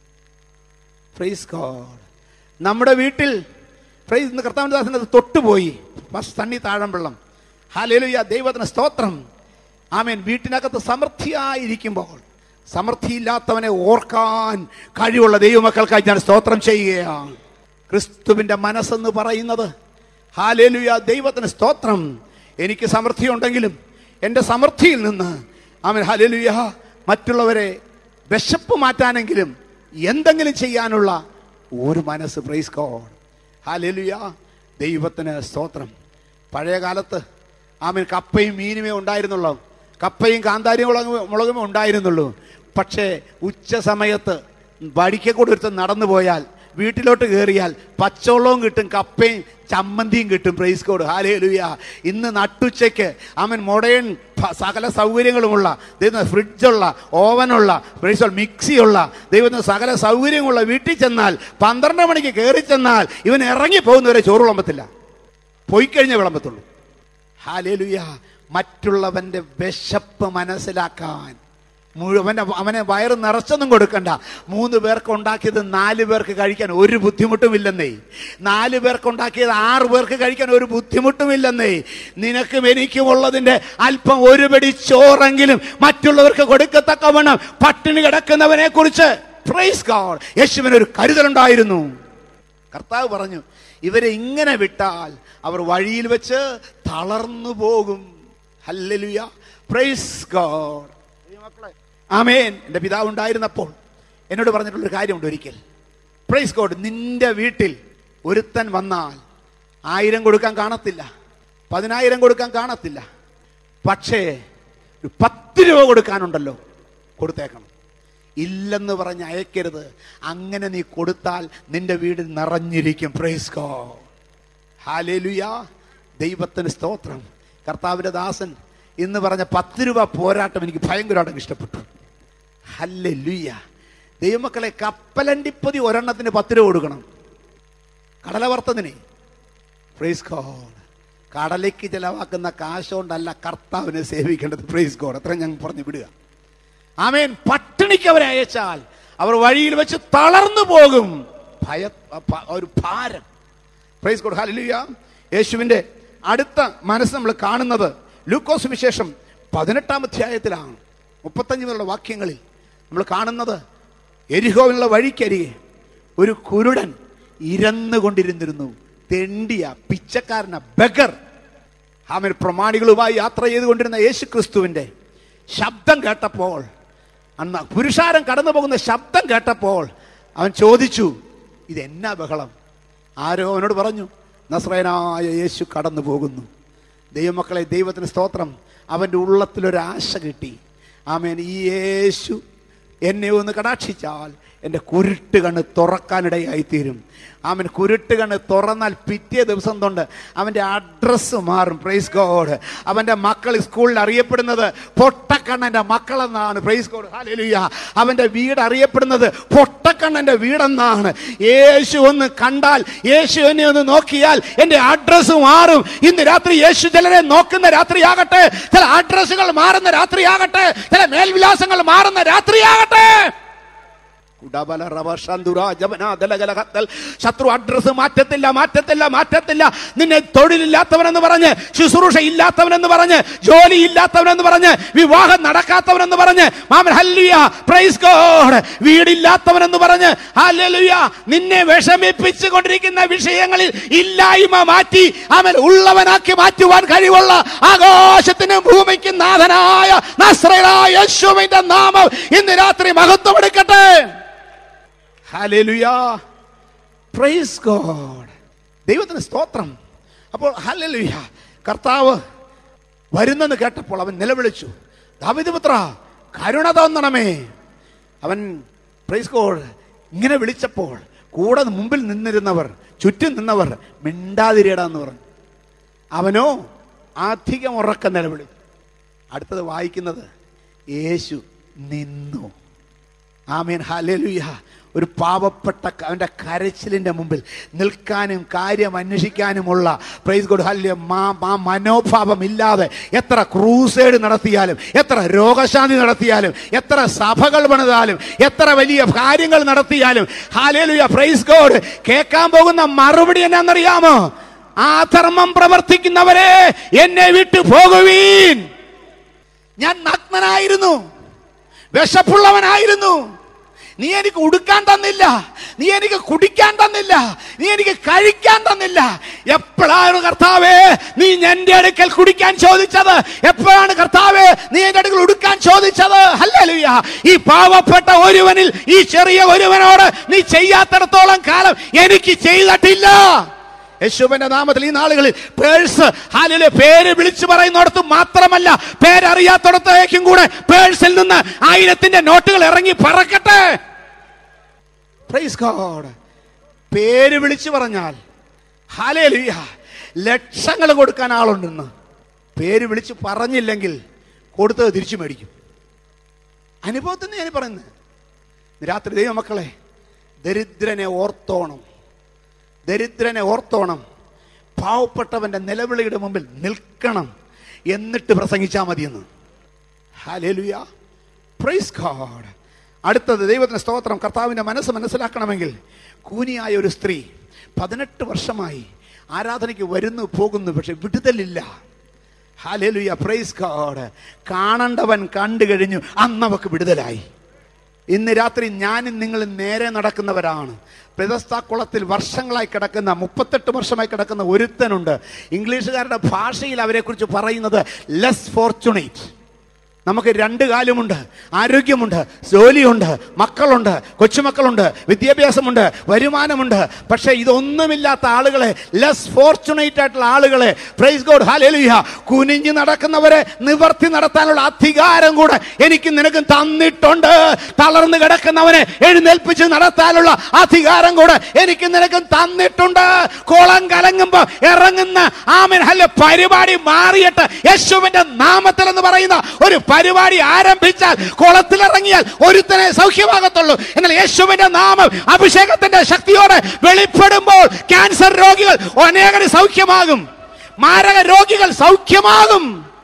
പ്രൈസ് ഗോഡ് നമ്മുടെ വീട്ടിൽ പ്രൈസ് ഇന്ന് കർത്താവിൻ്റെ ദാസന് അത് തൊട്ടുപോയി ഫസ്റ്റ് തണ്ണി താഴം വെള്ളം ഹാലേലുയ ദൈവത്തിന് സ്തോത്രം ആമേൻ വീട്ടിനകത്ത് സമൃദ്ധിയായിരിക്കുമ്പോൾ സമൃദ്ധിയില്ലാത്തവനെ ഓർക്കാൻ കഴിവുള്ള ദൈവമക്കൾക്കായി ഞാൻ സ്തോത്രം ചെയ്യുകയാണ് ക്രിസ്തുവിൻ്റെ മനസ്സെന്ന് പറയുന്നത് ഹാലേലുയ ദൈവത്തിന് സ്തോത്രം എനിക്ക് സമൃദ്ധി ഉണ്ടെങ്കിലും എൻ്റെ സമൃദ്ധിയിൽ നിന്ന് ആമൻ ഹാലേലുയ മറ്റുള്ളവരെ വിശപ്പ് മാറ്റാനെങ്കിലും എന്തെങ്കിലും ചെയ്യാനുള്ള ഒരു മനസ്സ് പ്രൈസ് ഗോഡ് ഹാലേലുയ ദൈവത്തിന് സ്തോത്രം പഴയ കാലത്ത് ആമീൻ കപ്പയും മീനുമേ ഉണ്ടായിരുന്നുള്ളൂ കപ്പയും കാന്താരിയും മുളകും മുളകുമേ ഉണ്ടായിരുന്നുള്ളൂ പക്ഷേ ഉച്ച സമയത്ത് വടിക്കക്കൂടെ ഒരുത്തൻ നടന്നു പോയാൽ വീട്ടിലോട്ട് കയറിയാൽ പച്ചവെള്ളവും കിട്ടും കപ്പയും ചമ്മന്തിയും കിട്ടും പ്രൈസ് കോഡ് ഹാലേ ലുയ ഇന്ന് നട്ടുച്ചയ്ക്ക് അവൻ മൊഡേൺ ഭ- സകല സൗകര്യങ്ങളുമുള്ള ദൈവം ഫ്രിഡ്ജുള്ള ഓവനുള്ള പ്രൈസ് മിക്സിയുള്ള ദൈവത്തിന് സകല സൗകര്യമുള്ള വീട്ടിൽ ചെന്നാൽ പന്ത്രണ്ട് മണിക്ക് കയറി ചെന്നാൽ ഇവൻ ഇറങ്ങി പോകുന്നവരെ ചോറ് വിളമ്പത്തില്ല പോയി കഴിഞ്ഞേ വിളമ്പത്തുള്ളൂ ഹാലേലുയ മറ്റുള്ളവന്റെ വിശപ്പ് മനസ്സിലാക്കാൻ മുഴുവൻ അവനെ വയറ് നിറച്ചൊന്നും കൊടുക്കണ്ട മൂന്ന് പേർക്ക് ഉണ്ടാക്കിയത് നാല് പേർക്ക് കഴിക്കാൻ ഒരു ബുദ്ധിമുട്ടുമില്ലെന്നേ നാല് പേർക്ക് ഉണ്ടാക്കിയത് ആറ് പേർക്ക് കഴിക്കാൻ ഒരു ബുദ്ധിമുട്ടുമില്ലെന്നേ നിനക്കും എനിക്കും ഉള്ളതിന്റെ അല്പം ഒരു പിടി ചോറെങ്കിലും മറ്റുള്ളവർക്ക് കൊടുക്കത്തക്കവണ്ണം പട്ടിണി കിടക്കുന്നവനെ കുറിച്ച് പ്രൈസ് ഗോഡ് യേശുവിന് ഒരു കരുതലുണ്ടായിരുന്നു കർത്താവ് പറഞ്ഞു ഇവരെ ഇങ്ങനെ വിട്ടാൽ അവർ വഴിയിൽ വെച്ച് തളർന്നു പോകും ഹല്ലേലൂയ പ്രൈസ് ഗോഡ് ആമേൻ എൻ്റെ പിതാവ് ഉണ്ടായിരുന്നപ്പോൾ എന്നോട് പറഞ്ഞിട്ടുള്ളൊരു കാര്യമുണ്ട് ഒരിക്കൽ പ്രൈസ് ഗോഡ് നിന്റെ വീട്ടിൽ ഒരുത്തൻ വന്നാൽ ആയിരം കൊടുക്കാൻ കാണത്തില്ല പതിനായിരം കൊടുക്കാൻ കാണത്തില്ല പക്ഷേ ഒരു പത്ത് രൂപ കൊടുക്കാനുണ്ടല്ലോ കൊടുത്തേക്കണം ഇല്ലെന്ന് പറഞ്ഞ് അയക്കരുത് അങ്ങനെ നീ കൊടുത്താൽ നിന്റെ വീട് നിറഞ്ഞിരിക്കും പ്രൈസ് ഗോ ഹാലേലുയ ദൈവത്തിന് സ്തോത്രം കർത്താവിൻ്റെ ദാസൻ ഇന്ന് പറഞ്ഞ പത്ത് രൂപ പോരാട്ടം എനിക്ക് ഭയങ്കരമായിട്ട് ഇഷ്ടപ്പെട്ടു ഹല്ലേലൂയ ദൈവമക്കളെ കപ്പലണ്ടിപ്പതി ഒരെണ്ണത്തിന് പത്ത് രൂപ കൊടുക്കണം കടല വറുത്തതിന് പ്രൈസ് ഗോഡ് കടലയ്ക്ക് ചിലവാക്കുന്ന കാശ് കൊണ്ടല്ല കർത്താവിനെ സേവിക്കേണ്ടത് പ്രൈസ് ഗോഡ് അത്ര ഞാൻ പറഞ്ഞു വിടുക ആമേൻ പട്ടിണിക്ക് അവരെ അയച്ചാൽ അവർ വഴിയിൽ വെച്ച് തളർന്നു പോകും ഭയ പ- ഒരു ഭാരം പ്രൈസ് ഗോഡ് ഹല്ലേലൂയ യേശുവിന്റെ അടുത്ത മനസ്സ് നമ്മൾ കാണുന്നത് ലൂക്കോസ് വിശേഷം പതിനെട്ടാം അധ്യായത്തിലാണ് മുപ്പത്തഞ്ച് മുതലുള്ള വാക്യങ്ങളിൽ നമ്മൾ കാണുന്നത് എരിഹോവിനുള്ള വഴിക്കരികെ ഒരു കുരുടൻ ഇരന്നുകൊണ്ടിരുന്നിരുന്നു തെണ്ടിയ പിച്ചക്കാരന ബഗർ അവൻ പ്രമാണികളുമായി യാത്ര ചെയ്തുകൊണ്ടിരുന്ന യേശു ക്രിസ്തുവിൻ്റെ ശബ്ദം കേട്ടപ്പോൾ അന്ന് പുരുഷാരം കടന്നു പോകുന്ന ശബ്ദം കേട്ടപ്പോൾ അവൻ ചോദിച്ചു ഇത് എന്നാ ബഹളം ആരോ അവനോട് പറഞ്ഞു നസ്രയനായ യേശു കടന്നു പോകുന്നു ദൈവമക്കളെ ദൈവത്തിന് സ്തോത്രം അവൻ്റെ ഉള്ളത്തിലൊരാശ കിട്ടി ആമേൻ ഈ യേശു എന്നെ ഒന്ന് കടാക്ഷിച്ചാൽ എൻ്റെ കുരുട്ട് കണ്ണ് തുറക്കാനിടയായിത്തീരും അവൻ കുരുട്ട് കണ്ണ് തുറന്നാൽ പിറ്റേ ദിവസം തൊണ്ട് അവൻ്റെ അഡ്രസ്സ് മാറും പ്രൈസ് ഗോഡ് അവൻ്റെ മക്കൾ സ്കൂളിൽ അറിയപ്പെടുന്നത് പൊട്ടക്കണ്ണൻ്റെ മക്കളെന്നാണ് പ്രൈസ് ഗോഡ് ഹാലേലുയ്യ അവൻ്റെ വീട് അറിയപ്പെടുന്നത് പൊട്ടക്കണ്ണൻ്റെ വീടെന്നാണ് യേശു ഒന്ന് കണ്ടാൽ യേശു എന്നെ ഒന്ന് നോക്കിയാൽ എൻ്റെ അഡ്രസ്സ് മാറും ഇന്ന് രാത്രി യേശു ചിലരെ നോക്കുന്ന രാത്രിയാകട്ടെ ചില അഡ്രസ്സുകൾ മാറുന്ന രാത്രിയാകട്ടെ ചില മേൽവിലാസങ്ങൾ മാറുന്ന രാത്രിയാകട്ടെ കുടബല റവ ശന്തുര ജപന ദലഗലഹത്തൽ. ശത്രു അഡ്രസ് മാറ്റത്തില്ല മാറ്റത്തില്ല മാറ്റത്തില്ല നിന്നെ തൊഴിലില്ലാത്തവനെന്ന് പറഞ്ഞ് ശുശ്രൂഷ ഇല്ലാത്തവനെന്ന് പറഞ്ഞ് ജോലി ഇല്ലാത്തവനെന്ന് പറഞ്ഞ് വിവാഹം നടക്കാത്തവനെന്ന് പറഞ്ഞ് മാമൻ ഹല്ലുയ പ്രൈസ് ഗോഡ് വീടില്ലാത്തവനെന്ന് പറഞ്ഞ് ഹല്ലേലൂയ നിന്നെ വിഷമിപ്പിച്ചു കൊണ്ടിരിക്കുന്ന വിഷയങ്ങളിൽ ഇല്ലായ്മ മാറ്റി അവൻ ഉള്ളവനാക്കി മാറ്റുവാൻ കഴിവുള്ള ആകാശത്തിനും ഭൂമിക്കും നാഥനായ നസ്രയനായ യേശുവിന്റെ നാമം ഇന്ന് രാത്രി മഹത്വം എടുക്കട്ടെ ഹല്ലേലൂയ പ്രൈസ് ഗോഡ് ദൈവത്തിന് സ്തോത്രം അപ്പോൾ ഹല്ലേലൂയ കർത്താവ് വരുന്നെന്ന് കേട്ടപ്പോൾ അവൻ നിലവിളിച്ചു ദാവിദ് പുത്ര കരുണ തോന്നണമേ അവൻ പ്രൈസ് ഗോഡ് ഇങ്ങനെ വിളിച്ചപ്പോൾ കൂടെ മുമ്പിൽ നിന്നിരുന്നവർ ചുറ്റും നിന്നവർ മിണ്ടാതിരിയടാന്ന് പറഞ്ഞു അവനോ അധികം ഉറക്കം നിലവിളി അടുത്തത് വായിക്കുന്നത് യേശു നിന്നു ആമീൻ ഹല്ലേലൂയ ഒരു പാവപ്പെട്ട ക- അവന്റെ കരച്ചിലിന്റെ മുമ്പിൽ നിൽക്കാനും കാര്യം അന്വേഷിക്കാനുമുള്ള പ്രൈസ് ഗോഡ് ഹല്യ മാ ആ മനോഭാവം ഇല്ലാതെ എത്ര ക്രൂസേഡ് നടത്തിയാലും എത്ര രോഗശാന്തി നടത്തിയാലും എത്ര സഭകൾ പണിതാലും എത്ര വലിയ കാര്യങ്ങൾ നടത്തിയാലും ഹാലേലുയ പ്രൈസ് ഗോഡ് കേൾക്കാൻ പോകുന്ന മറുപടി എന്നാണെന്നറിയാമോ ആ ധർമ്മം പ്രവർത്തിക്കുന്നവരെ എന്നെ വിട്ടു പോകുവീൻ ഞാൻ നഗ്നനായിരുന്നു വിശപ്പുള്ളവനായിരുന്നു നീ എനിക്ക് ഉടുക്കാൻ തന്നില്ല നീ എനിക്ക് കുടിക്കാൻ തന്നില്ല നീ എനിക്ക് കഴിക്കാൻ തന്നില്ല എപ്പോഴാണ് കർത്താവേ നീ എന്റെ അടുക്കൽ കുടിക്കാൻ ചോദിച്ചത് എപ്പോഴാണ് കർത്താവേ നീ എന്റെ അടുക്കൽ ഉടുക്കാൻ ചോദിച്ചത് അല്ലല്ലുയ്യ ഈ പാവപ്പെട്ട ഒരുവനിൽ ഈ ചെറിയ ഒരുവനോട് നീ ചെയ്യാത്തിടത്തോളം കാലം എനിക്ക് ചെയ്തിട്ടില്ല യേശുവിന്റെ നാമത്തിൽ ഈ നാളുകളിൽ പേഴ്സ് ഹാലിലെ പേര് വിളിച്ചു പറയുന്നിടത്ത് മാത്രമല്ല പേരറിയാത്തിടത്തേക്കും കൂടെ പേഴ്സിൽ നിന്ന് ആയിരത്തിന്റെ നോട്ടുകൾ ഇറങ്ങി പറക്കട്ടെ പ്രൈസ് ഗോഡ് പേര് വിളിച്ചു പറഞ്ഞാൽ ഹാലേലുയ ലക്ഷങ്ങൾ കൊടുക്കാൻ ആളുണ്ടെന്ന് പേര് വിളിച്ച് പറഞ്ഞില്ലെങ്കിൽ കൊടുത്തത് തിരിച്ചു മേടിക്കും അനുഭവത്തിൽ നിന്ന് ഞാൻ പറയുന്നത് രാത്രി ദൈവമക്കളെ ദരിദ്രനെ ഓർത്തോണം ദരിദ്രനെ ഓർത്തോണം പാവപ്പെട്ടവന്റെ നിലവിളിയുടെ മുമ്പിൽ നിൽക്കണം എന്നിട്ട് പ്രസംഗിച്ചാൽ മതിയെന്ന് ഹാലേലുയ പ്രൈസ് ഗോഡ് അടുത്തത് ദൈവത്തിന് സ്തോത്രം കർത്താവിന്റെ മനസ്സ് മനസ്സിലാക്കണമെങ്കിൽ കൂനിയായ ഒരു സ്ത്രീ പതിനെട്ട് വർഷമായി ആരാധനയ്ക്ക് വരുന്നു പോകുന്നു പക്ഷെ വിടുതലില്ല ഹാലേലുയ പ്രൈസ് ഗോഡ് കാണണ്ടവൻ കണ്ടു കഴിഞ്ഞു അന്നവക്ക് വിടുതലായി ഇന്ന് രാത്രി ഞാനും നിങ്ങളും നേരെ നടക്കുന്നവരാണ് പ്രതസ്ഥാക്കുളത്തിൽ വർഷങ്ങളായി കിടക്കുന്ന മുപ്പത്തെട്ട് വർഷമായി കിടക്കുന്ന ഒരുത്തനുണ്ട് ഇംഗ്ലീഷുകാരുടെ ഭാഷയിൽ അവരെക്കുറിച്ച് പറയുന്നത് ലെസ് ഫോർച്ചുണേറ്റ് നമുക്ക് രണ്ട് കാലുമുണ്ട് ആരോഗ്യമുണ്ട് ജോലിയുണ്ട് മക്കളുണ്ട് കൊച്ചുമക്കളുണ്ട് വിദ്യാഭ്യാസമുണ്ട് വരുമാനമുണ്ട് പക്ഷെ ഇതൊന്നുമില്ലാത്ത ആളുകളെ ലെസ് ഫോർച്ചുനേറ്റ് ആയിട്ടുള്ള ആളുകളെ പ്രൈസ് ഗോഡ് ഹാലേലുയ കുനിഞ്ഞു നടക്കുന്നവരെ നിവർത്തി നടത്താനുള്ള അധികാരം കൂടെ എനിക്ക് നിനക്കും തന്നിട്ടുണ്ട് തളർന്നു കിടക്കുന്നവനെ എഴുന്നേൽപ്പിച്ച് നടത്താനുള്ള അധികാരം കൂടെ എനിക്ക് നിനക്കും തന്നിട്ടുണ്ട് കോളം കലങ്ങുമ്പോ ഇറങ്ങുന്ന ആമൻ ഹല്ല പരിപാടി മാറിയിട്ട് യേശുവിന്റെ നാമത്തിൽ എന്ന് പറയുന്ന ഒരു പരിപാടി ആരംഭിച്ചാൽ കുളത്തിലിറങ്ങിയാൽ ഒരുത്തനെ സൗഖ്യമാകത്തുള്ളൂ എന്നാൽ യേശുവിന്റെ നാമം അഭിഷേകത്തിന്റെ ശക്തിയോടെ വെളിപ്പെടുമ്പോൾ ക്യാൻസർ രോഗികൾ അനേകന് സൗഖ്യമാകും മാരക രോഗികൾ സൗഖ്യമാകും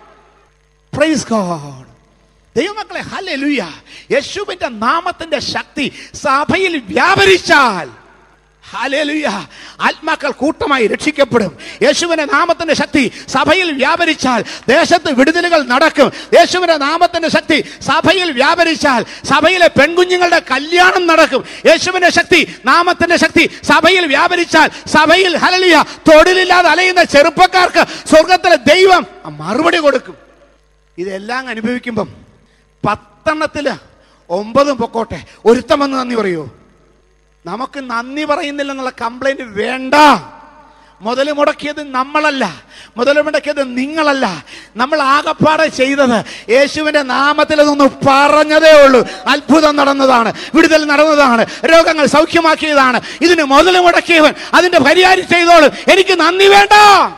പ്രൈസ് ഗോഡ് ദൈവമക്കളെ ഹല്ലേലൂയ യേശുവിന്റെ നാമത്തിന്റെ ശക്തി സഭയിൽ വ്യാപരിച്ചാൽ ഹല്ലേലൂയ ആത്മാക്കൾ കൂട്ടമായി രക്ഷിക്കപ്പെടും യേശുവിന്റെ നാമത്തിന്റെ ശക്തി സഭയിൽ വ്യാപരിച്ചാൽ ദേശത്ത് വിടുതലുകൾ നടക്കും യേശുവിന്റെ നാമത്തിന്റെ ശക്തി സഭയിൽ വ്യാപരിച്ചാൽ സഭയിലെ പെൺകുഞ്ഞുങ്ങളുടെ കല്യാണം നടക്കും യേശുവിന്റെ ശക്തി നാമത്തിന്റെ ശക്തി സഭയിൽ വ്യാപരിച്ചാൽ സഭയിൽ ഹലലിയ തൊഴിലില്ലാതെ അലയുന്ന ചെറുപ്പക്കാർക്ക് സ്വർഗത്തിലെ ദൈവം മറുപടി കൊടുക്കും ഇതെല്ലാം അനുഭവിക്കുമ്പം പത്തെണ്ണത്തില് ഒമ്പതും പൊക്കോട്ടെ ഒരുത്തം വന്ന് നന്ദി പറയൂ നമുക്ക് നന്ദി പറയുന്നില്ലെന്നുള്ള കംപ്ലൈന്റ് വേണ്ട മുതൽ മുടക്കിയത് നമ്മളല്ല മുതൽ മുടക്കിയത് നിങ്ങളല്ല നമ്മൾ ആകപ്പാടെ ചെയ്തത് യേശുവിന്റെ നാമത്തിൽ അതൊന്ന് പറഞ്ഞതേ ഉള്ളൂ അത്ഭുതം നടന്നതാണ് വിടുതൽ നടന്നതാണ് രോഗങ്ങൾ സൗഖ്യമാക്കിയതാണ് ഇതിന് മുതൽ മുടക്കിയവൻ അതിന്റെ പരിഹാരം ചെയ്തോളും എനിക്ക് നന്ദി വേണ്ട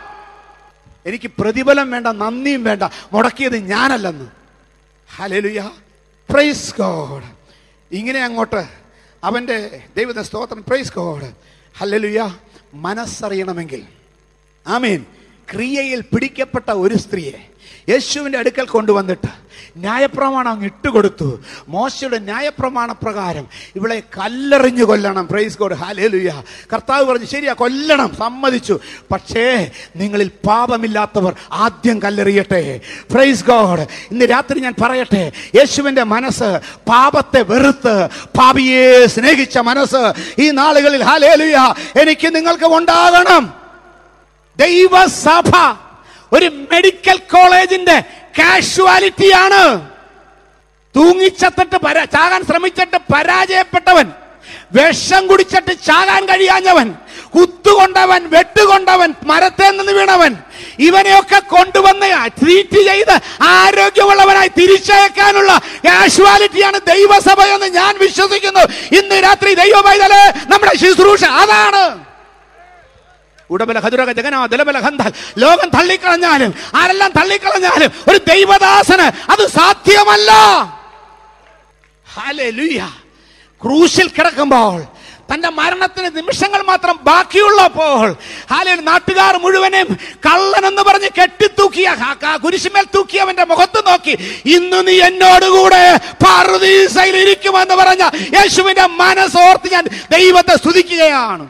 എനിക്ക് പ്രതിഫലം വേണ്ട നന്ദിയും വേണ്ട മുടക്കിയത് ഞാനല്ലെന്ന് ഹലലുയ പ്രൈസ് ഗോഡ് ഇങ്ങനെ അങ്ങോട്ട് അവൻ്റെ ദൈവത്തെ സ്തോത്രം പ്രൈസ് ഗോഡ് ഹലലുയ മനസ്സറിയണമെങ്കിൽ ആമീൻ ക്രിയയിൽ പിടിക്കപ്പെട്ട ഒരു സ്ത്രീയെ യേശുവിന്റെ അടുക്കൽ കൊണ്ടുവന്നിട്ട് ന്യായപ്രമാണം അങ്ങ് ഇട്ടുകൊടുത്തു മോശയുടെ ന്യായപ്രമാണ പ്രകാരം ഇവളെ കല്ലെറിഞ്ഞു കൊല്ലണം പ്രൈസ് ഗോഡ് ഹാലേലുയ കർത്താവ് പറഞ്ഞു ശരിയാ കൊല്ലണം സമ്മതിച്ചു പക്ഷേ നിങ്ങളിൽ പാപമില്ലാത്തവർ ആദ്യം കല്ലെറിയട്ടെ പ്രൈസ് ഗോഡ് ഇന്ന് രാത്രി ഞാൻ പറയട്ടെ യേശുവിന്റെ മനസ്സ് പാപത്തെ വെറുത്ത് പാപിയെ സ്നേഹിച്ച മനസ്സ് ഈ നാളുകളിൽ ഹാലേലുയ എനിക്ക് നിങ്ങൾക്ക് ഉണ്ടാകണം ദൈവസഭ ഒരു മെഡിക്കൽ കോളേജിന്റെ കാഷ്വാലിറ്റിയാണ് തൂങ്ങിച്ചത്തിട്ട് പരാ ചാകാൻ ശ്രമിച്ചിട്ട് പരാജയപ്പെട്ടവൻ വിഷം കുടിച്ചിട്ട് ചാകാൻ കഴിയാഞ്ഞവൻ കുത്തുകൊണ്ടവൻ വെട്ടുകൊണ്ടവൻ മരത്തിൽ നിന്ന് വീണവൻ ഇവനെയൊക്കെ കൊണ്ടുവന്ന് ട്രീറ്റ് ചെയ്ത് ആരോഗ്യമുള്ളവനായി തിരിച്ചയക്കാനുള്ള കാഷ്വാലിറ്റിയാണ് ദൈവസഭ എന്ന് ഞാൻ വിശ്വസിക്കുന്നു ഇന്ന് രാത്രി ദൈവ പൈതല് നമ്മുടെ ശുശ്രൂഷ അതാണ് ഉടബല ഹതുരക ജഗന ദലബല ഹന്താൽ ലോകം തള്ളിക്കളഞ്ഞാലും ആരെല്ലാം തള്ളിക്കളഞ്ഞാലും ഒരു ദൈവദാസന് അത് സാധ്യമല്ല ഹല്ലേലൂയ ക്രൂശിൽ കിടക്കുമ്പോൾ തന്റെ മരണത്തിന് നിമിഷങ്ങൾ മാത്രം ബാക്കിയുള്ളപ്പോൾ ഹാലയിൽ നാട്ടുകാർ മുഴുവനും കള്ളൻ എന്ന് പറഞ്ഞ് കെട്ടിത്തൂക്കിയ ആ- ആ കുരിശുമേൽ തൂക്കിയവന്റെ മുഖത്ത് നോക്കി ഇന്ന് നീ എന്നോടുകൂടെ പാർവതീസയിൽ ഇരിക്കുമെന്ന് പറഞ്ഞ യേശുവിന്റെ മനസ്സോർത്ത് ഞാൻ ദൈവത്തെ സ്തുതിക്കുകയാണ്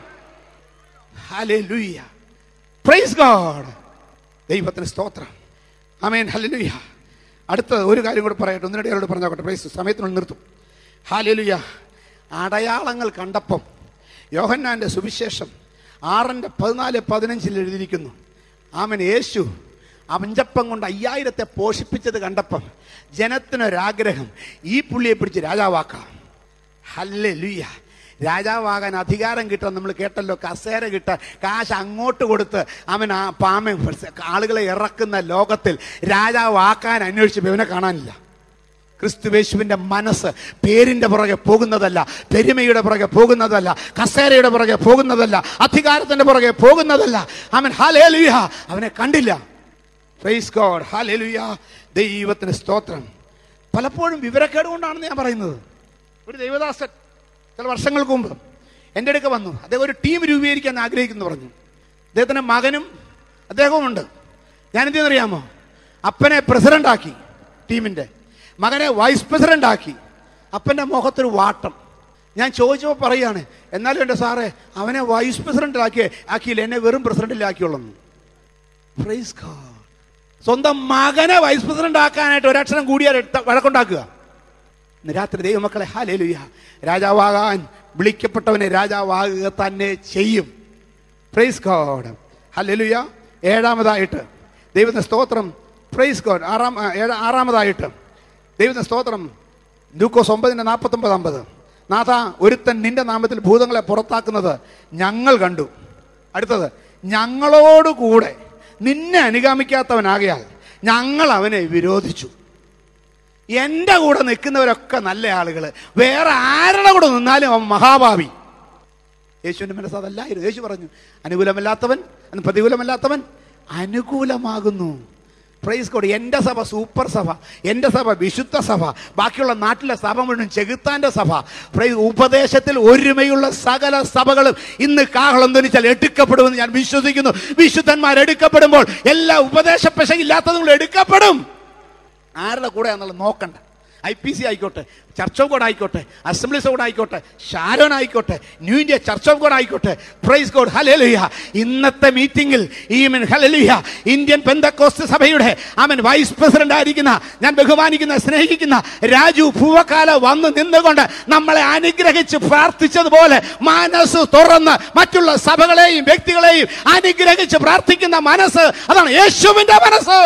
ഹല്ലേലൂയ പ്രൈസ് ഗോഡ് ദൈവത്തിന് സ്തോത്രം ആമേൻ ഹല്ലേലൂയ അടുത്ത ഒരു കാര്യം കൂടെ പറയട്ടെ ഒന്നിനടി അവരോട് പറഞ്ഞോട്ടെ പ്രൈസ് സമയത്തിനുള്ളിൽ നിർത്തും ഹാലേലുയ അടയാളങ്ങൾ കണ്ടപ്പം യോഹന്നാന്റെ സുവിശേഷം ആറിൻ്റെ പതിനാല് പതിനഞ്ചിൽ എഴുതിയിരിക്കുന്നു ആമൻ യേശു അഞ്ചപ്പം കൊണ്ട് അയ്യായിരത്തെ പോഷിപ്പിച്ചത് കണ്ടപ്പം ജനത്തിനൊരാഗ്രഹം ഈ പുള്ളിയെ പിടിച്ച് രാജാവാക്കാം ഹല്ലേ ലുയ്യ രാജാവാകാൻ അധികാരം കിട്ടാൻ നമ്മൾ കേട്ടല്ലോ കസേര കിട്ടാൻ കാശ് അങ്ങോട്ട് കൊടുത്ത് അവൻ ആ പാമ ആളുകളെ ഇറക്കുന്ന ലോകത്തിൽ രാജാവാക്കാൻ അന്വേഷിച്ചപ്പോൾ ഇവനെ കാണാനില്ല ക്രിസ്തുവേശുവിന്റെ മനസ്സ് പേരിന്റെ പുറകെ പോകുന്നതല്ല പെരുമയുടെ പുറകെ പോകുന്നതല്ല കസേരയുടെ പുറകെ പോകുന്നതല്ല അധികാരത്തിന്റെ പുറകെ പോകുന്നതല്ല അവൻ ഹാലേലുയ അവനെ കണ്ടില്ല പ്രൈസ് ഗോഡ് ഹാലേലുയ ദൈവത്തിന് സ്തോത്രം പലപ്പോഴും വിവരക്കേട് കൊണ്ടാണെന്ന് ഞാൻ പറയുന്നത് ഒരു ദൈവദാസൻ ചില വർഷങ്ങൾക്ക് മുമ്പ് എൻ്റെ അടുക്ക വന്നു അദ്ദേഹം ഒരു ടീം രൂപീകരിക്കാൻ ആഗ്രഹിക്കുന്നു പറഞ്ഞു അദ്ദേഹത്തിൻ്റെ മകനും അദ്ദേഹവുമുണ്ട് ഞാനെന്ത് ചെയ്യുന്നറിയാമോ അപ്പനെ പ്രസിഡന്റ് ആക്കി ടീമിൻ്റെ മകനെ വൈസ് പ്രസിഡന്റ് ആക്കി അപ്പൻ്റെ മുഖത്തൊരു വാട്ടം ഞാൻ ചോദിച്ചപ്പോൾ പറയാണ് എന്നാലും എൻ്റെ സാറേ അവനെ വൈസ് പ്രസിഡന്റ് ആക്കി ആക്കിയില്ല എന്നെ വെറും പ്രസിഡന്റിലാക്കിയുള്ളൂ പ്രൈസ് ഗോഡ് സ്വന്തം മകനെ വൈസ് പ്രസിഡന്റ് ആക്കാനായിട്ട് ഒരക്ഷരം കൂടിയാൽ എടുത്ത- വഴക്കുണ്ടാക്കുക ഇന്ന് രാത്രി ദൈവമക്കളെ ഹാലേലുയ രാജാവാകാൻ വിളിക്കപ്പെട്ടവനെ രാജാവാകുക തന്നെ ചെയ്യും പ്രൈസ് ഗോഡ് ഹല്ലേലൂയ ഏഴാമതായിട്ട് ദൈവത്തിന്റെ സ്തോത്രം പ്രൈസ് ഗോഡ് ആറാം ആ, ഏഴ- ആറാമതായിട്ട് ദൈവത്തിന്റെ സ്തോത്രം ലൂക്കോസ് ഒമ്പതിന്റെ നാൽപ്പത്തൊമ്പത് അമ്പത് നാഥ ഒരുത്തൻ നിന്റെ നാമത്തിൽ ഭൂതങ്ങളെ പുറത്താക്കുന്നത് ഞങ്ങൾ കണ്ടു അടുത്തത് ഞങ്ങളോടുകൂടെ നിന്നെ അനുഗമിക്കാത്തവനാകയാൽ ഞങ്ങൾ അവനെ വിരോധിച്ചു എൻ്റെ കൂടെ നിൽക്കുന്നവരൊക്കെ നല്ല ആളുകൾ വേറെ ആരുടെ കൂടെ നിന്നാലും അവൻ മഹാഭാവി യേശുവിൻ്റെ മനസ്സ് അതല്ലായിരുന്നു യേശു പറഞ്ഞു അനുകൂലമല്ലാത്തവൻ അന്ന് പ്രതികൂലമല്ലാത്തവൻ അനുകൂലമാകുന്നു പ്രൈസ് കോഡ് എൻ്റെ സഭ സൂപ്പർ സഭ എൻ്റെ സഭ വിശുദ്ധ സഭ ബാക്കിയുള്ള നാട്ടിലെ സഭ മുഴുവൻ ചെകുത്താൻ്റെ സഭ പ്രൈസ് ഉപദേശത്തിൽ ഒരുമയുള്ള സകല സഭകളും ഇന്ന് കാഹളം ധനിച്ചാൽ എടുക്കപ്പെടുമെന്ന് ഞാൻ വിശ്വസിക്കുന്നു വിശുദ്ധന്മാർ എടുക്കപ്പെടുമ്പോൾ എല്ലാ ഉപദേശ പെശകില്ലാത്തതും എടുക്കപ്പെടും ആരുടെ കൂടെ എന്നുള്ളത് നോക്കണ്ട ഐ പി സി ആയിക്കോട്ടെ ചർച്ച് ഓഫ് ഗോഡ് ആയിക്കോട്ടെ അസംബ്ലീസ് ഓഫ് ഗോഡ് ആയിക്കോട്ടെ ഷാരോൺ ആയിക്കോട്ടെ new India church of God ആയിക്കോട്ടെ പ്രൈസ് ഗോഡ് ഹലലുയ ഇന്നത്തെ മീറ്റിംഗിൽ ഈ മീൻ ഹലലുയ ഇന്ത്യൻ പെന്തക്കോസ്റ്റ് സഭയുടെ ആമൻ വൈസ് പ്രസിഡന്റ് ആയിരിക്കുന്ന ഞാൻ ബഹുമാനിക്കുന്ന സ്നേഹിക്കുന്ന രാജു പൂവക്കാല വന്ന് നിന്നുകൊണ്ട് നമ്മളെ അനുഗ്രഹിച്ച് പ്രാർത്ഥിച്ചതുപോലെ മനസ്സ് തുറന്ന് മറ്റുള്ള സഭകളെയും വ്യക്തികളെയും അനുഗ്രഹിച്ച് പ്രാർത്ഥിക്കുന്ന മനസ്സ് അതാണ് യേശുവിന്റെ മനസ്സ്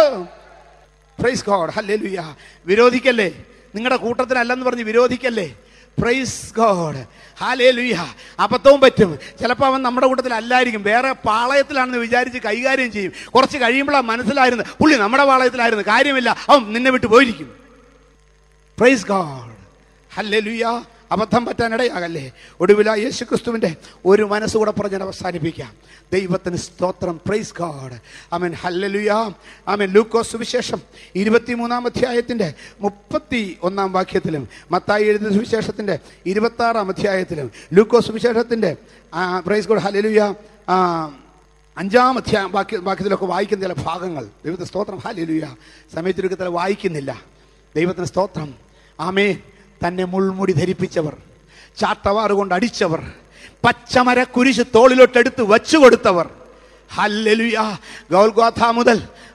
പ്രൈസ് ഗോഡ് ഹല്ലേലൂയ വിരോധിക്കല്ലേ നിങ്ങളുടെ കൂട്ടത്തിലല്ലെന്ന് പറഞ്ഞ് വിരോധിക്കല്ലേ പ്രൈസ് ഗോഡ് ഹാലേലുയ അബദ്ധവും പറ്റും ചിലപ്പോൾ അവൻ നമ്മുടെ കൂട്ടത്തിലല്ലായിരിക്കും വേറെ പാളയത്തിലാണെന്ന് വിചാരിച്ച് കൈകാര്യം ചെയ്യും കുറച്ച് കഴിയുമ്പോഴാണ് മനസ്സിലായിരുന്നു പുള്ളി നമ്മുടെ പാളയത്തിലായിരുന്നു കാര്യമില്ല അവൻ നിന്നെ വിട്ട് പോയിരിക്കും പ്രൈസ് ഗോഡ് ഹല്ലേലൂയ അബദ്ധം പറ്റാനിടയാകല്ലേ ഒടുവില യേശു ക്രിസ്തുവിൻ്റെ ഒരു മനസ്സുകൂടെ പറഞ്ഞ് ഞാൻ അവസാനിപ്പിക്കാം ദൈവത്തിന് സ്തോത്രം praise God amen hallelujah amen Lukose സുവിശേഷം ഇരുപത്തിമൂന്നാം അധ്യായത്തിൻ്റെ മുപ്പത്തി ഒന്നാം വാക്യത്തിലും മത്തായി എഴുതിയ സുവിശേഷത്തിൻ്റെ ഇരുപത്തി ആറാം അധ്യായത്തിലും ലൂക്കോസ് സുവിശേഷത്തിൻ്റെ പ്രൈസ് ഗോഡ് ഹല്ലലുയ അഞ്ചാം അധ്യായം വാക്യ വാക്യത്തിലൊക്കെ വായിക്കുന്ന ചില ഭാഗങ്ങൾ ദൈവത്തിന് സ്തോത്രം ഹാലിലുയ സമയത്തിലൊക്കെ വായിക്കുന്നില്ല ദൈവത്തിന് സ്തോത്രം ആമേ തന്നെ മുൾമുടി ധരിപ്പിച്ചവർ ചാട്ടവാറ് കൊണ്ട് അടിച്ചവർ പച്ചമര കുരിശ് തോളിലോട്ടെടുത്ത് വച്ചു കൊടുത്തവർ ഹല്ലേലൂയ ഗോൽഗോഥ മുതൽ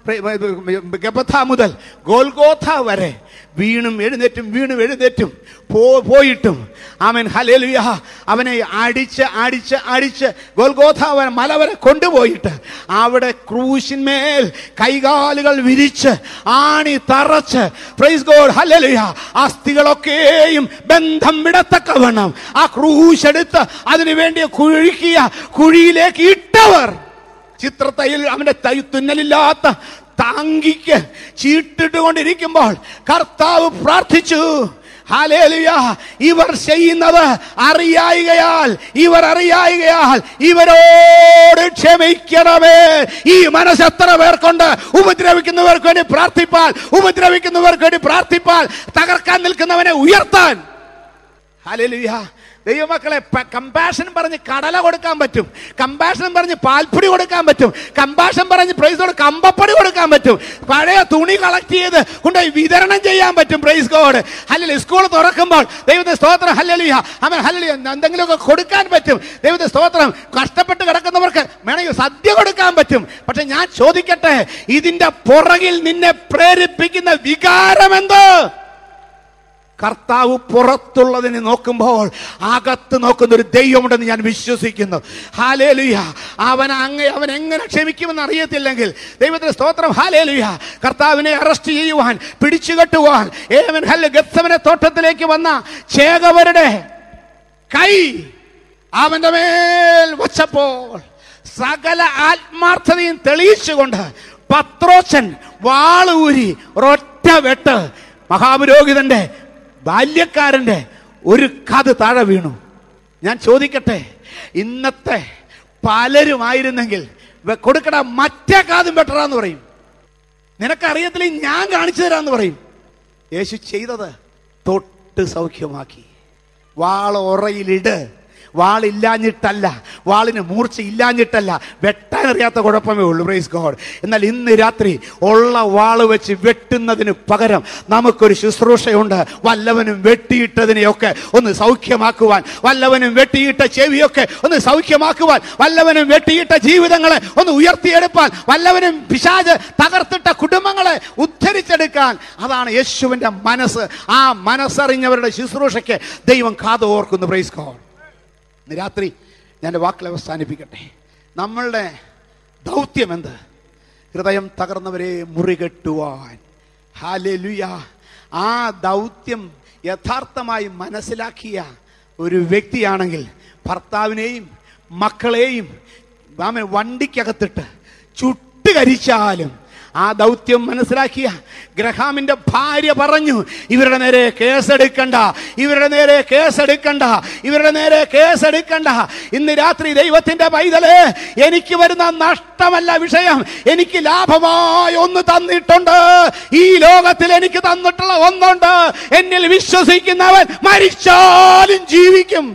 ഗബഥ മുതൽ ഗോൽഗോഥ വരെ വീണും എഴുന്നേറ്റും വീണും എഴുന്നേറ്റും പോ പോയിട്ടും അവൻ ഹലേലുയ അവനെ അടിച്ച് അടിച്ച് അടിച്ച് ഗോൽഗോഥ വരെ മല വരെ കൊണ്ടുപോയിട്ട് അവിടെ ക്രൂശിന്മേൽ കൈകാലുകൾ വിരിച്ച് ആണി തറച്ച് പ്രൈസ് ഗോഡ് ഹല്ലേലൂയ അസ്ഥികളൊക്കെയും ബന്ധം വിടത്തക്കവണ്ണം ആ ക്രൂശ് എടുത്ത് അതിനു വേണ്ടി കുഴിക്കിയ കുഴിയിലേക്ക് ഇട്ടവർ ചിത്രത്തയിൽ അവന്റെ തൈ തുന്നലില്ലാത്ത താങ്കിക്ക് ചീട്ടിട്ട് കൊണ്ടിരിക്കുമ്പോൾ കർത്താവ് പ്രാർത്ഥിച്ചു ഹാലേലുയ ഇവർ ചെയ്യുന്നത് അറിയായികയാൽ ഇവർ അറിയായികയാൽ ഇവരോട് ക്ഷമിക്കണമേ ഈ മനസ്സ് എത്ര പേർക്കുണ്ട് ഉപദ്രവിക്കുന്നവർക്ക് വേണ്ടി പ്രാർത്ഥിപ്പാൽ ഉപദ്രവിക്കുന്നവർക്ക് വേണ്ടി പ്രാർത്ഥിപ്പാൽ തകർക്കാൻ നിൽക്കുന്നവനെ ഉയർത്താൻ ഹാലേലുയ ദൈവമക്കളെ കമ്പാഷൻ പറഞ്ഞ് കടല കൊടുക്കാൻ പറ്റും കമ്പാഷൻ പറഞ്ഞ് പാൽപ്പൊടി കൊടുക്കാൻ പറ്റും കമ്പാഷൻ പറഞ്ഞ് പ്രൈസ് ഗോഡ് കമ്പപ്പൊടി കൊടുക്കാൻ പറ്റും പഴയ തുണി കളക്ട് ചെയ്ത് കൊണ്ടുപോയി വിതരണം ചെയ്യാൻ പറ്റും പ്രൈസ് ഗോഡ് അല്ലെങ്കിൽ സ്കൂൾ തുറക്കുമ്പോൾ ദൈവത്തെ സ്തോത്രം ഹല്ലലിയ അവൻ ഹല്ലലിയ എന്തെങ്കിലുമൊക്കെ കൊടുക്കാൻ പറ്റും ദൈവത്തെ സ്തോത്രം കഷ്ടപ്പെട്ട് കിടക്കുന്നവർക്ക് വേണമെങ്കിൽ സദ്യ കൊടുക്കാൻ പറ്റും പക്ഷെ ഞാൻ ചോദിക്കട്ടെ ഇതിന്റെ പുറകിൽ നിന്നെ പ്രേരിപ്പിക്കുന്ന വികാരം എന്തോ കർത്താവ് പുറത്തുള്ളതിനെ നോക്കുമ്പോൾ അകത്ത് നോക്കുന്ന ഒരു ദൈവമുണ്ടെന്ന് ഞാൻ വിശ്വസിക്കുന്നു ഹാലേലുയ അവൻ അങ്ങ് അവൻ എങ്ങനെ ക്ഷമിക്കുമെന്ന് അറിയത്തില്ലെങ്കിൽ ദൈവത്തിന്റെ സ്തോത്രം ഹാലേലുയ കർത്താവിനെ അറസ്റ്റ് ചെയ്യുവാൻ പിടിച്ചുകെട്ടുവാൻ ഏവൻ ഹല്ല ഗത്തവനെ തോട്ടത്തിലേക്ക് വന്ന ചേകവരുടെ കൈ അവന്റെ മേൽ വച്ചപ്പോൾ സകല ആത്മാർത്ഥതയും തെളിയിച്ചുകൊണ്ട് പത്രോച്ചൻ വാളൂരി ഒരൊറ്റ വെട്ട് മഹാപുരോഹിതന്റെ ബാല്യക്കാരന്റെ ഒരു കത് താഴെ വീണു ഞാൻ ചോദിക്കട്ടെ ഇന്നത്തെ പലരുമായിരുന്നെങ്കിൽ വെ- കൊടുക്കട മറ്റേ കാതും വെട്ടറാന്ന് പറയും നിനക്കറിയത്തില്ല ഞാൻ കാണിച്ചു തരാന്ന് പറയും യേശു ചെയ്തത് തൊട്ട് സൗഖ്യമാക്കി വാള ഉറയിലിട് വാളില്ലാഞ്ഞിട്ടല്ല വാളിന് മൂർച്ച ഇല്ലാഞ്ഞിട്ടല്ല വെട്ടാനറിയാത്ത കുഴപ്പമേ ഉള്ളൂ പ്രൈസ് ഗോഡ് എന്നാൽ ഇന്ന് രാത്രി ഉള്ള വാള് വെച്ച് വെട്ടുന്നതിന് പകരം നമുക്കൊരു ശുശ്രൂഷയുണ്ട് വല്ലവനും വെട്ടിയിട്ടതിനെയൊക്കെ ഒന്ന് സൗഖ്യമാക്കുവാൻ വല്ലവനും വെട്ടിയിട്ട ചെവിയൊക്കെ ഒന്ന് സൗഖ്യമാക്കുവാൻ വല്ലവനും വെട്ടിയിട്ട ജീവിതങ്ങളെ ഒന്ന് ഉയർത്തിയെടുപ്പാൻ വല്ലവനും പിശാജ് തകർത്തിട്ട കുടുംബങ്ങളെ ഉദ്ധരിച്ചെടുക്കാൻ അതാണ് യേശുവിന്റെ മനസ്സ് ആ മനസ്സറിഞ്ഞവരുടെ ശുശ്രൂഷയ്ക്ക് ദൈവം കാതോർക്കുന്നു പ്രൈസ് ഗോഡ് ഇന്ന് രാത്രി ഞാൻ എൻ്റെ വാക്കിൽ അവസാനിപ്പിക്കട്ടെ നമ്മളുടെ ദൗത്യം എന്ത് ഹൃദയം തകർന്നവരെ മുറികെട്ടുവാൻ ഹാലലുയ ആ ദൗത്യം യഥാർത്ഥമായി മനസ്സിലാക്കിയ ഒരു വ്യക്തിയാണെങ്കിൽ ഭർത്താവിനെയും മക്കളെയും ആമേൻ വണ്ടിക്കകത്തിട്ട് ചുട്ടുകരിച്ചാലും ആ ദൗത്യം മനസ്സിലാക്കിയ ഗ്രഹാമിന്റെ ഭാര്യ പറഞ്ഞു ഇവരുടെ നേരെ കേസെടുക്കണ്ട ഇവരുടെ നേരെ കേസെടുക്കണ്ട ഇവരുടെ നേരെ കേസെടുക്കണ്ട ഇന്ന് രാത്രി ദൈവത്തിന്റെ പൈതല് എനിക്ക് വരുന്ന നഷ്ടമല്ല വിഷയം എനിക്ക് ലാഭമായി ഒന്ന് തന്നിട്ടുണ്ട് ഈ ലോകത്തിൽ എനിക്ക് തന്നിട്ടുള്ള ഒന്നുണ്ട് എന്നിൽ വിശ്വസിക്കുന്നവൻ മരിച്ചാലും ജീവിക്കും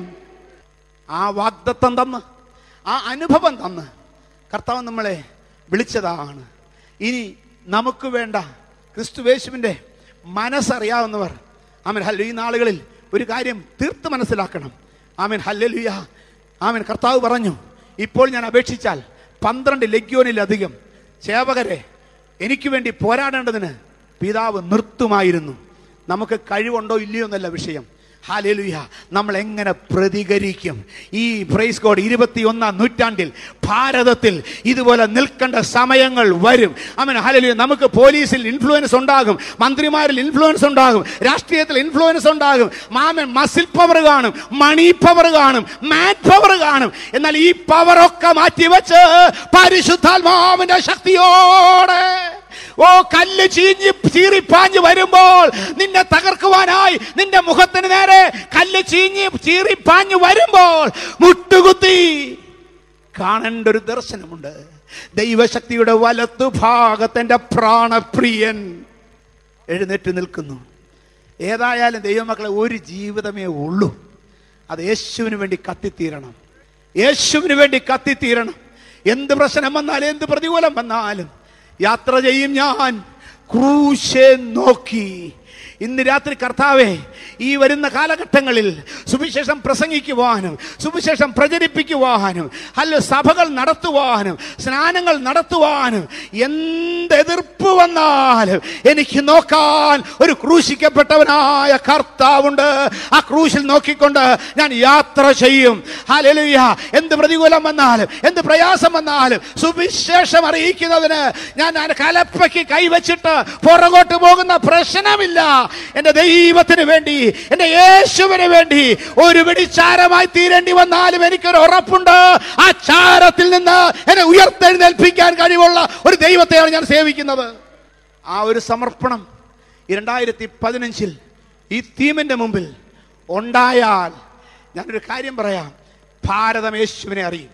ആ വാഗ്ദത്തം തന്ന് ആ അനുഭവം തന്ന് കർത്താവ് നമ്മളെ വിളിച്ചതാണ് ഇനി നമുക്ക് വേണ്ട ക്രിസ്തുവേശുവിൻ്റെ മനസ്സറിയാവുന്നവർ ആമൻ ഹല്ല ഈ നാളുകളിൽ ഒരു കാര്യം തീർത്ത് മനസ്സിലാക്കണം ആമൻ ഹല്ലുയ ആമൻ കർത്താവ് പറഞ്ഞു ഇപ്പോൾ ഞാൻ അപേക്ഷിച്ചാൽ പന്ത്രണ്ട് ലഗ്യോനിലധികം സേവകരെ എനിക്ക് വേണ്ടി പോരാടേണ്ടതിന് പിതാവ് നിർത്തുമായിരുന്നു നമുക്ക് കഴിവുണ്ടോ ഇല്ലയോ എന്നല്ല വിഷയം ഹാലേലുയ നമ്മൾ എങ്ങനെ പ്രതികരിക്കും ഈ പ്രൈസ് കോഡ് ഇരുപത്തിയൊന്നാം നൂറ്റാണ്ടിൽ ഭാരതത്തിൽ ഇതുപോലെ നിൽക്കേണ്ട സമയങ്ങൾ വരും അമൻ ഹാലേലുയ നമുക്ക് പോലീസിൽ ഇൻഫ്ലുവൻസ് ഉണ്ടാകും മന്ത്രിമാരിൽ ഇൻഫ്ലുവൻസ് ഉണ്ടാകും രാഷ്ട്രീയത്തിൽ ഇൻഫ്ലുവൻസ് ഉണ്ടാകും മാമൻ മസിൽ പവർ കാണും മണി പവർ കാണും മാൻ പവർ കാണും എന്നാൽ ഈ പവറൊക്കെ മാറ്റിവെച്ച് പരിശുദ്ധാത്മാവിന്റെ ശക്തിയോടെ ഓ കല്ല് ചീഞ്ഞ് ചീറിപ്പാഞ്ഞ് വരുമ്പോൾ നിന്നെ തകർക്കുവാനായി നിന്റെ മുഖത്തിന് നേരെ കല്ല് ചീഞ്ഞ് ചീറിപ്പാഞ്ഞ് വരുമ്പോൾ മുട്ടുകുത്തി കാണേണ്ട ഒരു ദർശനമുണ്ട് ദൈവശക്തിയുടെ വലത്തു ഭാഗത്തെന്റെ പ്രാണപ്രിയൻ എഴുന്നേറ്റ് നിൽക്കുന്നു ഏതായാലും ദൈവമക്കളെ ഒരു ജീവിതമേ ഉള്ളൂ അത് യേശുവിന് വേണ്ടി കത്തിത്തീരണം യേശുവിന് വേണ്ടി കത്തിത്തീരണം എന്ത് പ്രശ്നം വന്നാലും എന്ത് പ്രതികൂലം വന്നാലും യാത്ര ചെയ്യും ഞാൻ ക്രൂശെ നോക്കി ഇന്ന് രാത്രി കർത്താവെ ഈ വരുന്ന കാലഘട്ടങ്ങളിൽ സുവിശേഷം പ്രസംഗിക്കുവാനും സുവിശേഷം പ്രചരിപ്പിക്കുവാനും അല്ല സഭകൾ നടത്തുവാനും സ്നാനങ്ങൾ നടത്തുവാനും എന്ത് എതിർപ്പ് വന്നാലും എനിക്ക് നോക്കാൻ ഒരു ക്രൂശിക്കപ്പെട്ടവനായ കർത്താവുണ്ട് ആ ക്രൂശിൽ നോക്കിക്കൊണ്ട് ഞാൻ യാത്ര ചെയ്യും ഹല്ലേലൂയ എന്ത് പ്രതികൂലം വന്നാലും എന്ത് പ്രയാസം വന്നാലും സുവിശേഷം അറിയിക്കുന്നതിന് ഞാൻ ഞാൻ കലപ്പയ്ക്ക് കൈവച്ചിട്ട് പുറകോട്ട് പോകുന്ന പ്രശ്നമില്ല എന്റെ ദൈവത്തിന് വേണ്ടി എന്റെ യേശുവിന് വേണ്ടി ഒരു പിടിച്ചാരമായി തീരേണ്ടി വന്നാലും എനിക്കൊരു ഉറപ്പുണ്ട് ആ ചാരത്തിൽ നിന്ന് എന്നെ ഉയർത്തെഴുന്നേൽപ്പിക്കാൻ കഴിവുള്ള ഒരു ദൈവത്തെയാണ് ഞാൻ സേവിക്കുന്നത് ആ ഒരു സമർപ്പണം ഈ രണ്ടായിരത്തി പതിനഞ്ചിൽ ഈ തീമിന്റെ മുമ്പിൽ ഉണ്ടായാൽ ഞാനൊരു കാര്യം പറയാം ഭാരതം യേശുവിനെ അറിയും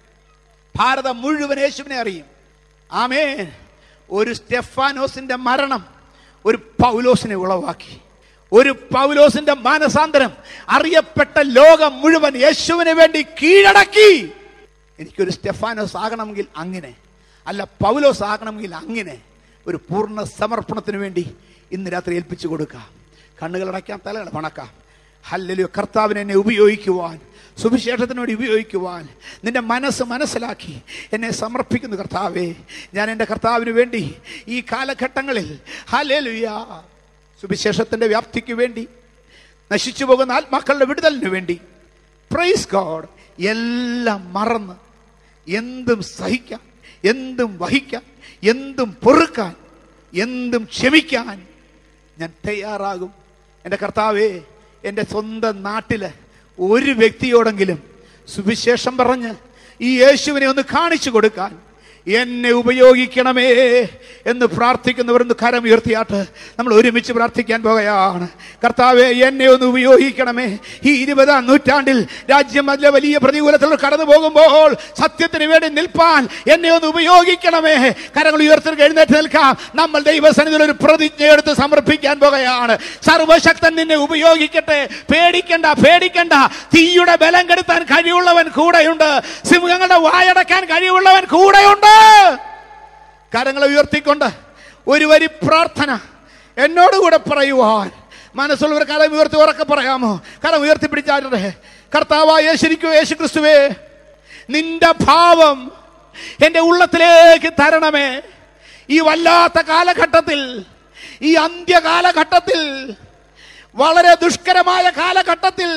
ഭാരതം മുഴുവൻ യേശുവിനെ അറിയും ആമേ ഒരു സ്റ്റെഫാനോസിന്റെ മരണം ഒരു പൗലോസിനെ ഉളവാക്കി ഒരു പൗലോസിന്റെ മാനസാന്തരം അറിയപ്പെട്ട ലോകം മുഴുവൻ യേശുവിന് വേണ്ടി കീഴടക്കി എനിക്കൊരു സ്റ്റെഫാനോസ് ആകണമെങ്കിൽ അങ്ങനെ അല്ല പൗലോസ് ആകണമെങ്കിൽ അങ്ങനെ ഒരു പൂർണ്ണ സമർപ്പണത്തിന് വേണ്ടി ഇന്ന് രാത്രി ഏൽപ്പിച്ചു കൊടുക്കാം കണ്ണുകൾ അടയ്ക്കാം തലകൾ വണക്കാം ഹല്ലലോ കർത്താവിനെ എന്നെ ഉപയോഗിക്കുവാൻ സുവിശേഷത്തിന് വേണ്ടി ഉപയോഗിക്കുവാൻ നിന്റെ മനസ്സ് മനസ്സിലാക്കി എന്നെ സമർപ്പിക്കുന്നു കർത്താവേ ഞാൻ എൻ്റെ കർത്താവിന് വേണ്ടി ഈ കാലഘട്ടങ്ങളിൽ ഹല്ലേലൂയ സുവിശേഷത്തിൻ്റെ വ്യാപ്തിക്ക് വേണ്ടി നശിച്ചു പോകുന്ന ആത്മാക്കളുടെ വിടുതലിന് വേണ്ടി പ്രൈസ് ഗോഡ് എല്ലാം മറന്ന് എന്തും സഹിക്കാൻ എന്തും വഹിക്കാൻ എന്തും പൊറുക്കാൻ എന്തും ക്ഷമിക്കാൻ ഞാൻ തയ്യാറാകും എൻ്റെ കർത്താവേ എൻ്റെ സ്വന്തം നാട്ടില് ഒരു വ്യക്തിയോടെങ്കിലും സുവിശേഷം പറഞ്ഞ് ഈ യേശുവിനെ ഒന്ന് കാണിച്ചു കൊടുക്കാൻ എന്നെ ഉപയോഗിക്കണമേ എന്ന് പ്രാർത്ഥിക്കുന്നവരൊന്ന് കരം ഉയർത്തിയാട്ട് നമ്മൾ ഒരുമിച്ച് പ്രാർത്ഥിക്കാൻ പോകുകയാണ് കർത്താവെ എന്നെ ഒന്ന് ഉപയോഗിക്കണമേ ഈ ഇരുപതാം നൂറ്റാണ്ടിൽ രാജ്യം അതിലെ വലിയ പ്രതികൂലത്തിൽ കടന്നു പോകുമ്പോൾ സത്യത്തിന് വേണ്ടി നിൽപ്പാൻ എന്നെ ഒന്ന് ഉപയോഗിക്കണമേ കരങ്ങൾ ഉയർത്തി എഴുന്നേറ്റ് നിൽക്കാം നമ്മൾ ദൈവസന്നിധിയിൽ ഒരു പ്രതിജ്ഞ എടുത്ത് സമർപ്പിക്കാൻ പോകുകയാണ് സർവശക്തൻ നിന്നെ ഉപയോഗിക്കട്ടെ പേടിക്കണ്ട പേടിക്കണ്ട തീയുടെ ബലം കെടുത്താൻ കഴിവുള്ളവൻ കൂടെയുണ്ട് സിംഹങ്ങളുടെ വായടക്കാൻ കഴിവുള്ളവൻ കൂടെയുണ്ട് കരങ്ങളെ ഉയർത്തിക്കൊണ്ട് ഒരു വരി പ്രാർത്ഥന എന്നോടുകൂടെ പറയുവാൻ മനസ്സുള്ളവർ കരം ഉയർത്തി ഉറക്കെ പറയാമോ കരം ഉയർത്തി പിടിച്ചാരുടെ കർത്താവായ യേശുരിക്കോ യേശു ക്രിസ്തുവേ നിന്റെ ഭാവം എൻ്റെ ഉള്ളത്തിലേക്ക് തരണമേ ഈ വല്ലാത്ത കാലഘട്ടത്തിൽ ഈ അന്ത്യകാലഘട്ടത്തിൽ വളരെ ദുഷ്കരമായ കാലഘട്ടത്തിൽ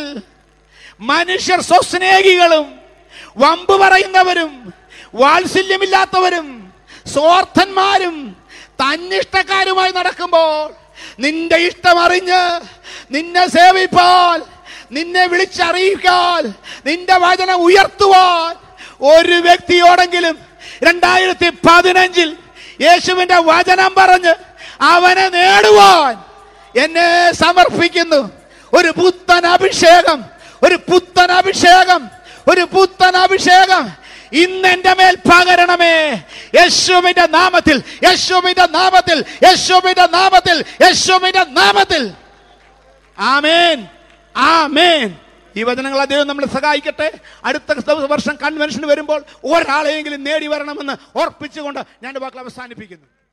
മനുഷ്യർ സ്വസ്നേഹികളും വമ്പ് പറയുന്നവരും വാത്സല്യമില്ലാത്തവരും സ്വാർത്ഥന്മാരും തന്നിഷ്ടക്കാരുമായി നടക്കുമ്പോൾ നിന്റെ ഇഷ്ടം അറിഞ്ഞ് നിന്നെ സേവിപ്പാൻ നിന്നെ വിളിച്ചറിയിക്കാൻ നിന്റെ വചനം ഉയർത്തുവാൻ ഒരു വ്യക്തിയോടെങ്കിലും രണ്ടായിരത്തി പതിനഞ്ചിൽ യേശുവിന്റെ വചനം പറഞ്ഞ് അവനെ നേടുവാൻ എന്നെ സമർപ്പിക്കുന്നു ഒരു പുത്തൻ അഭിഷേകം ഒരു പുത്തൻ അഭിഷേകം ഒരു പുത്തൻ അഭിഷേകം ഇന്ന് എന്റെ മേൽ പകരണമേ യേശുവിന്റെ നാമത്തിൽ യേശുവിന്റെ നാമത്തിൽ യേശുവിന്റെ നാമത്തിൽ യേശുവിന്റെ നാമത്തിൽ ആമേൻ ആമേൻ ഈ വചനങ്ങൾ അദ്ദേഹം നമ്മളെ സഹായിക്കട്ടെ അടുത്ത വർഷം കൺവെൻഷൻ വരുമ്പോൾ ഒരാളെയെങ്കിലും നേടി വരണമെന്ന് ഓർപ്പിച്ചുകൊണ്ട് ഞാൻ വാക്കുകൾ അവസാനിപ്പിക്കുന്നു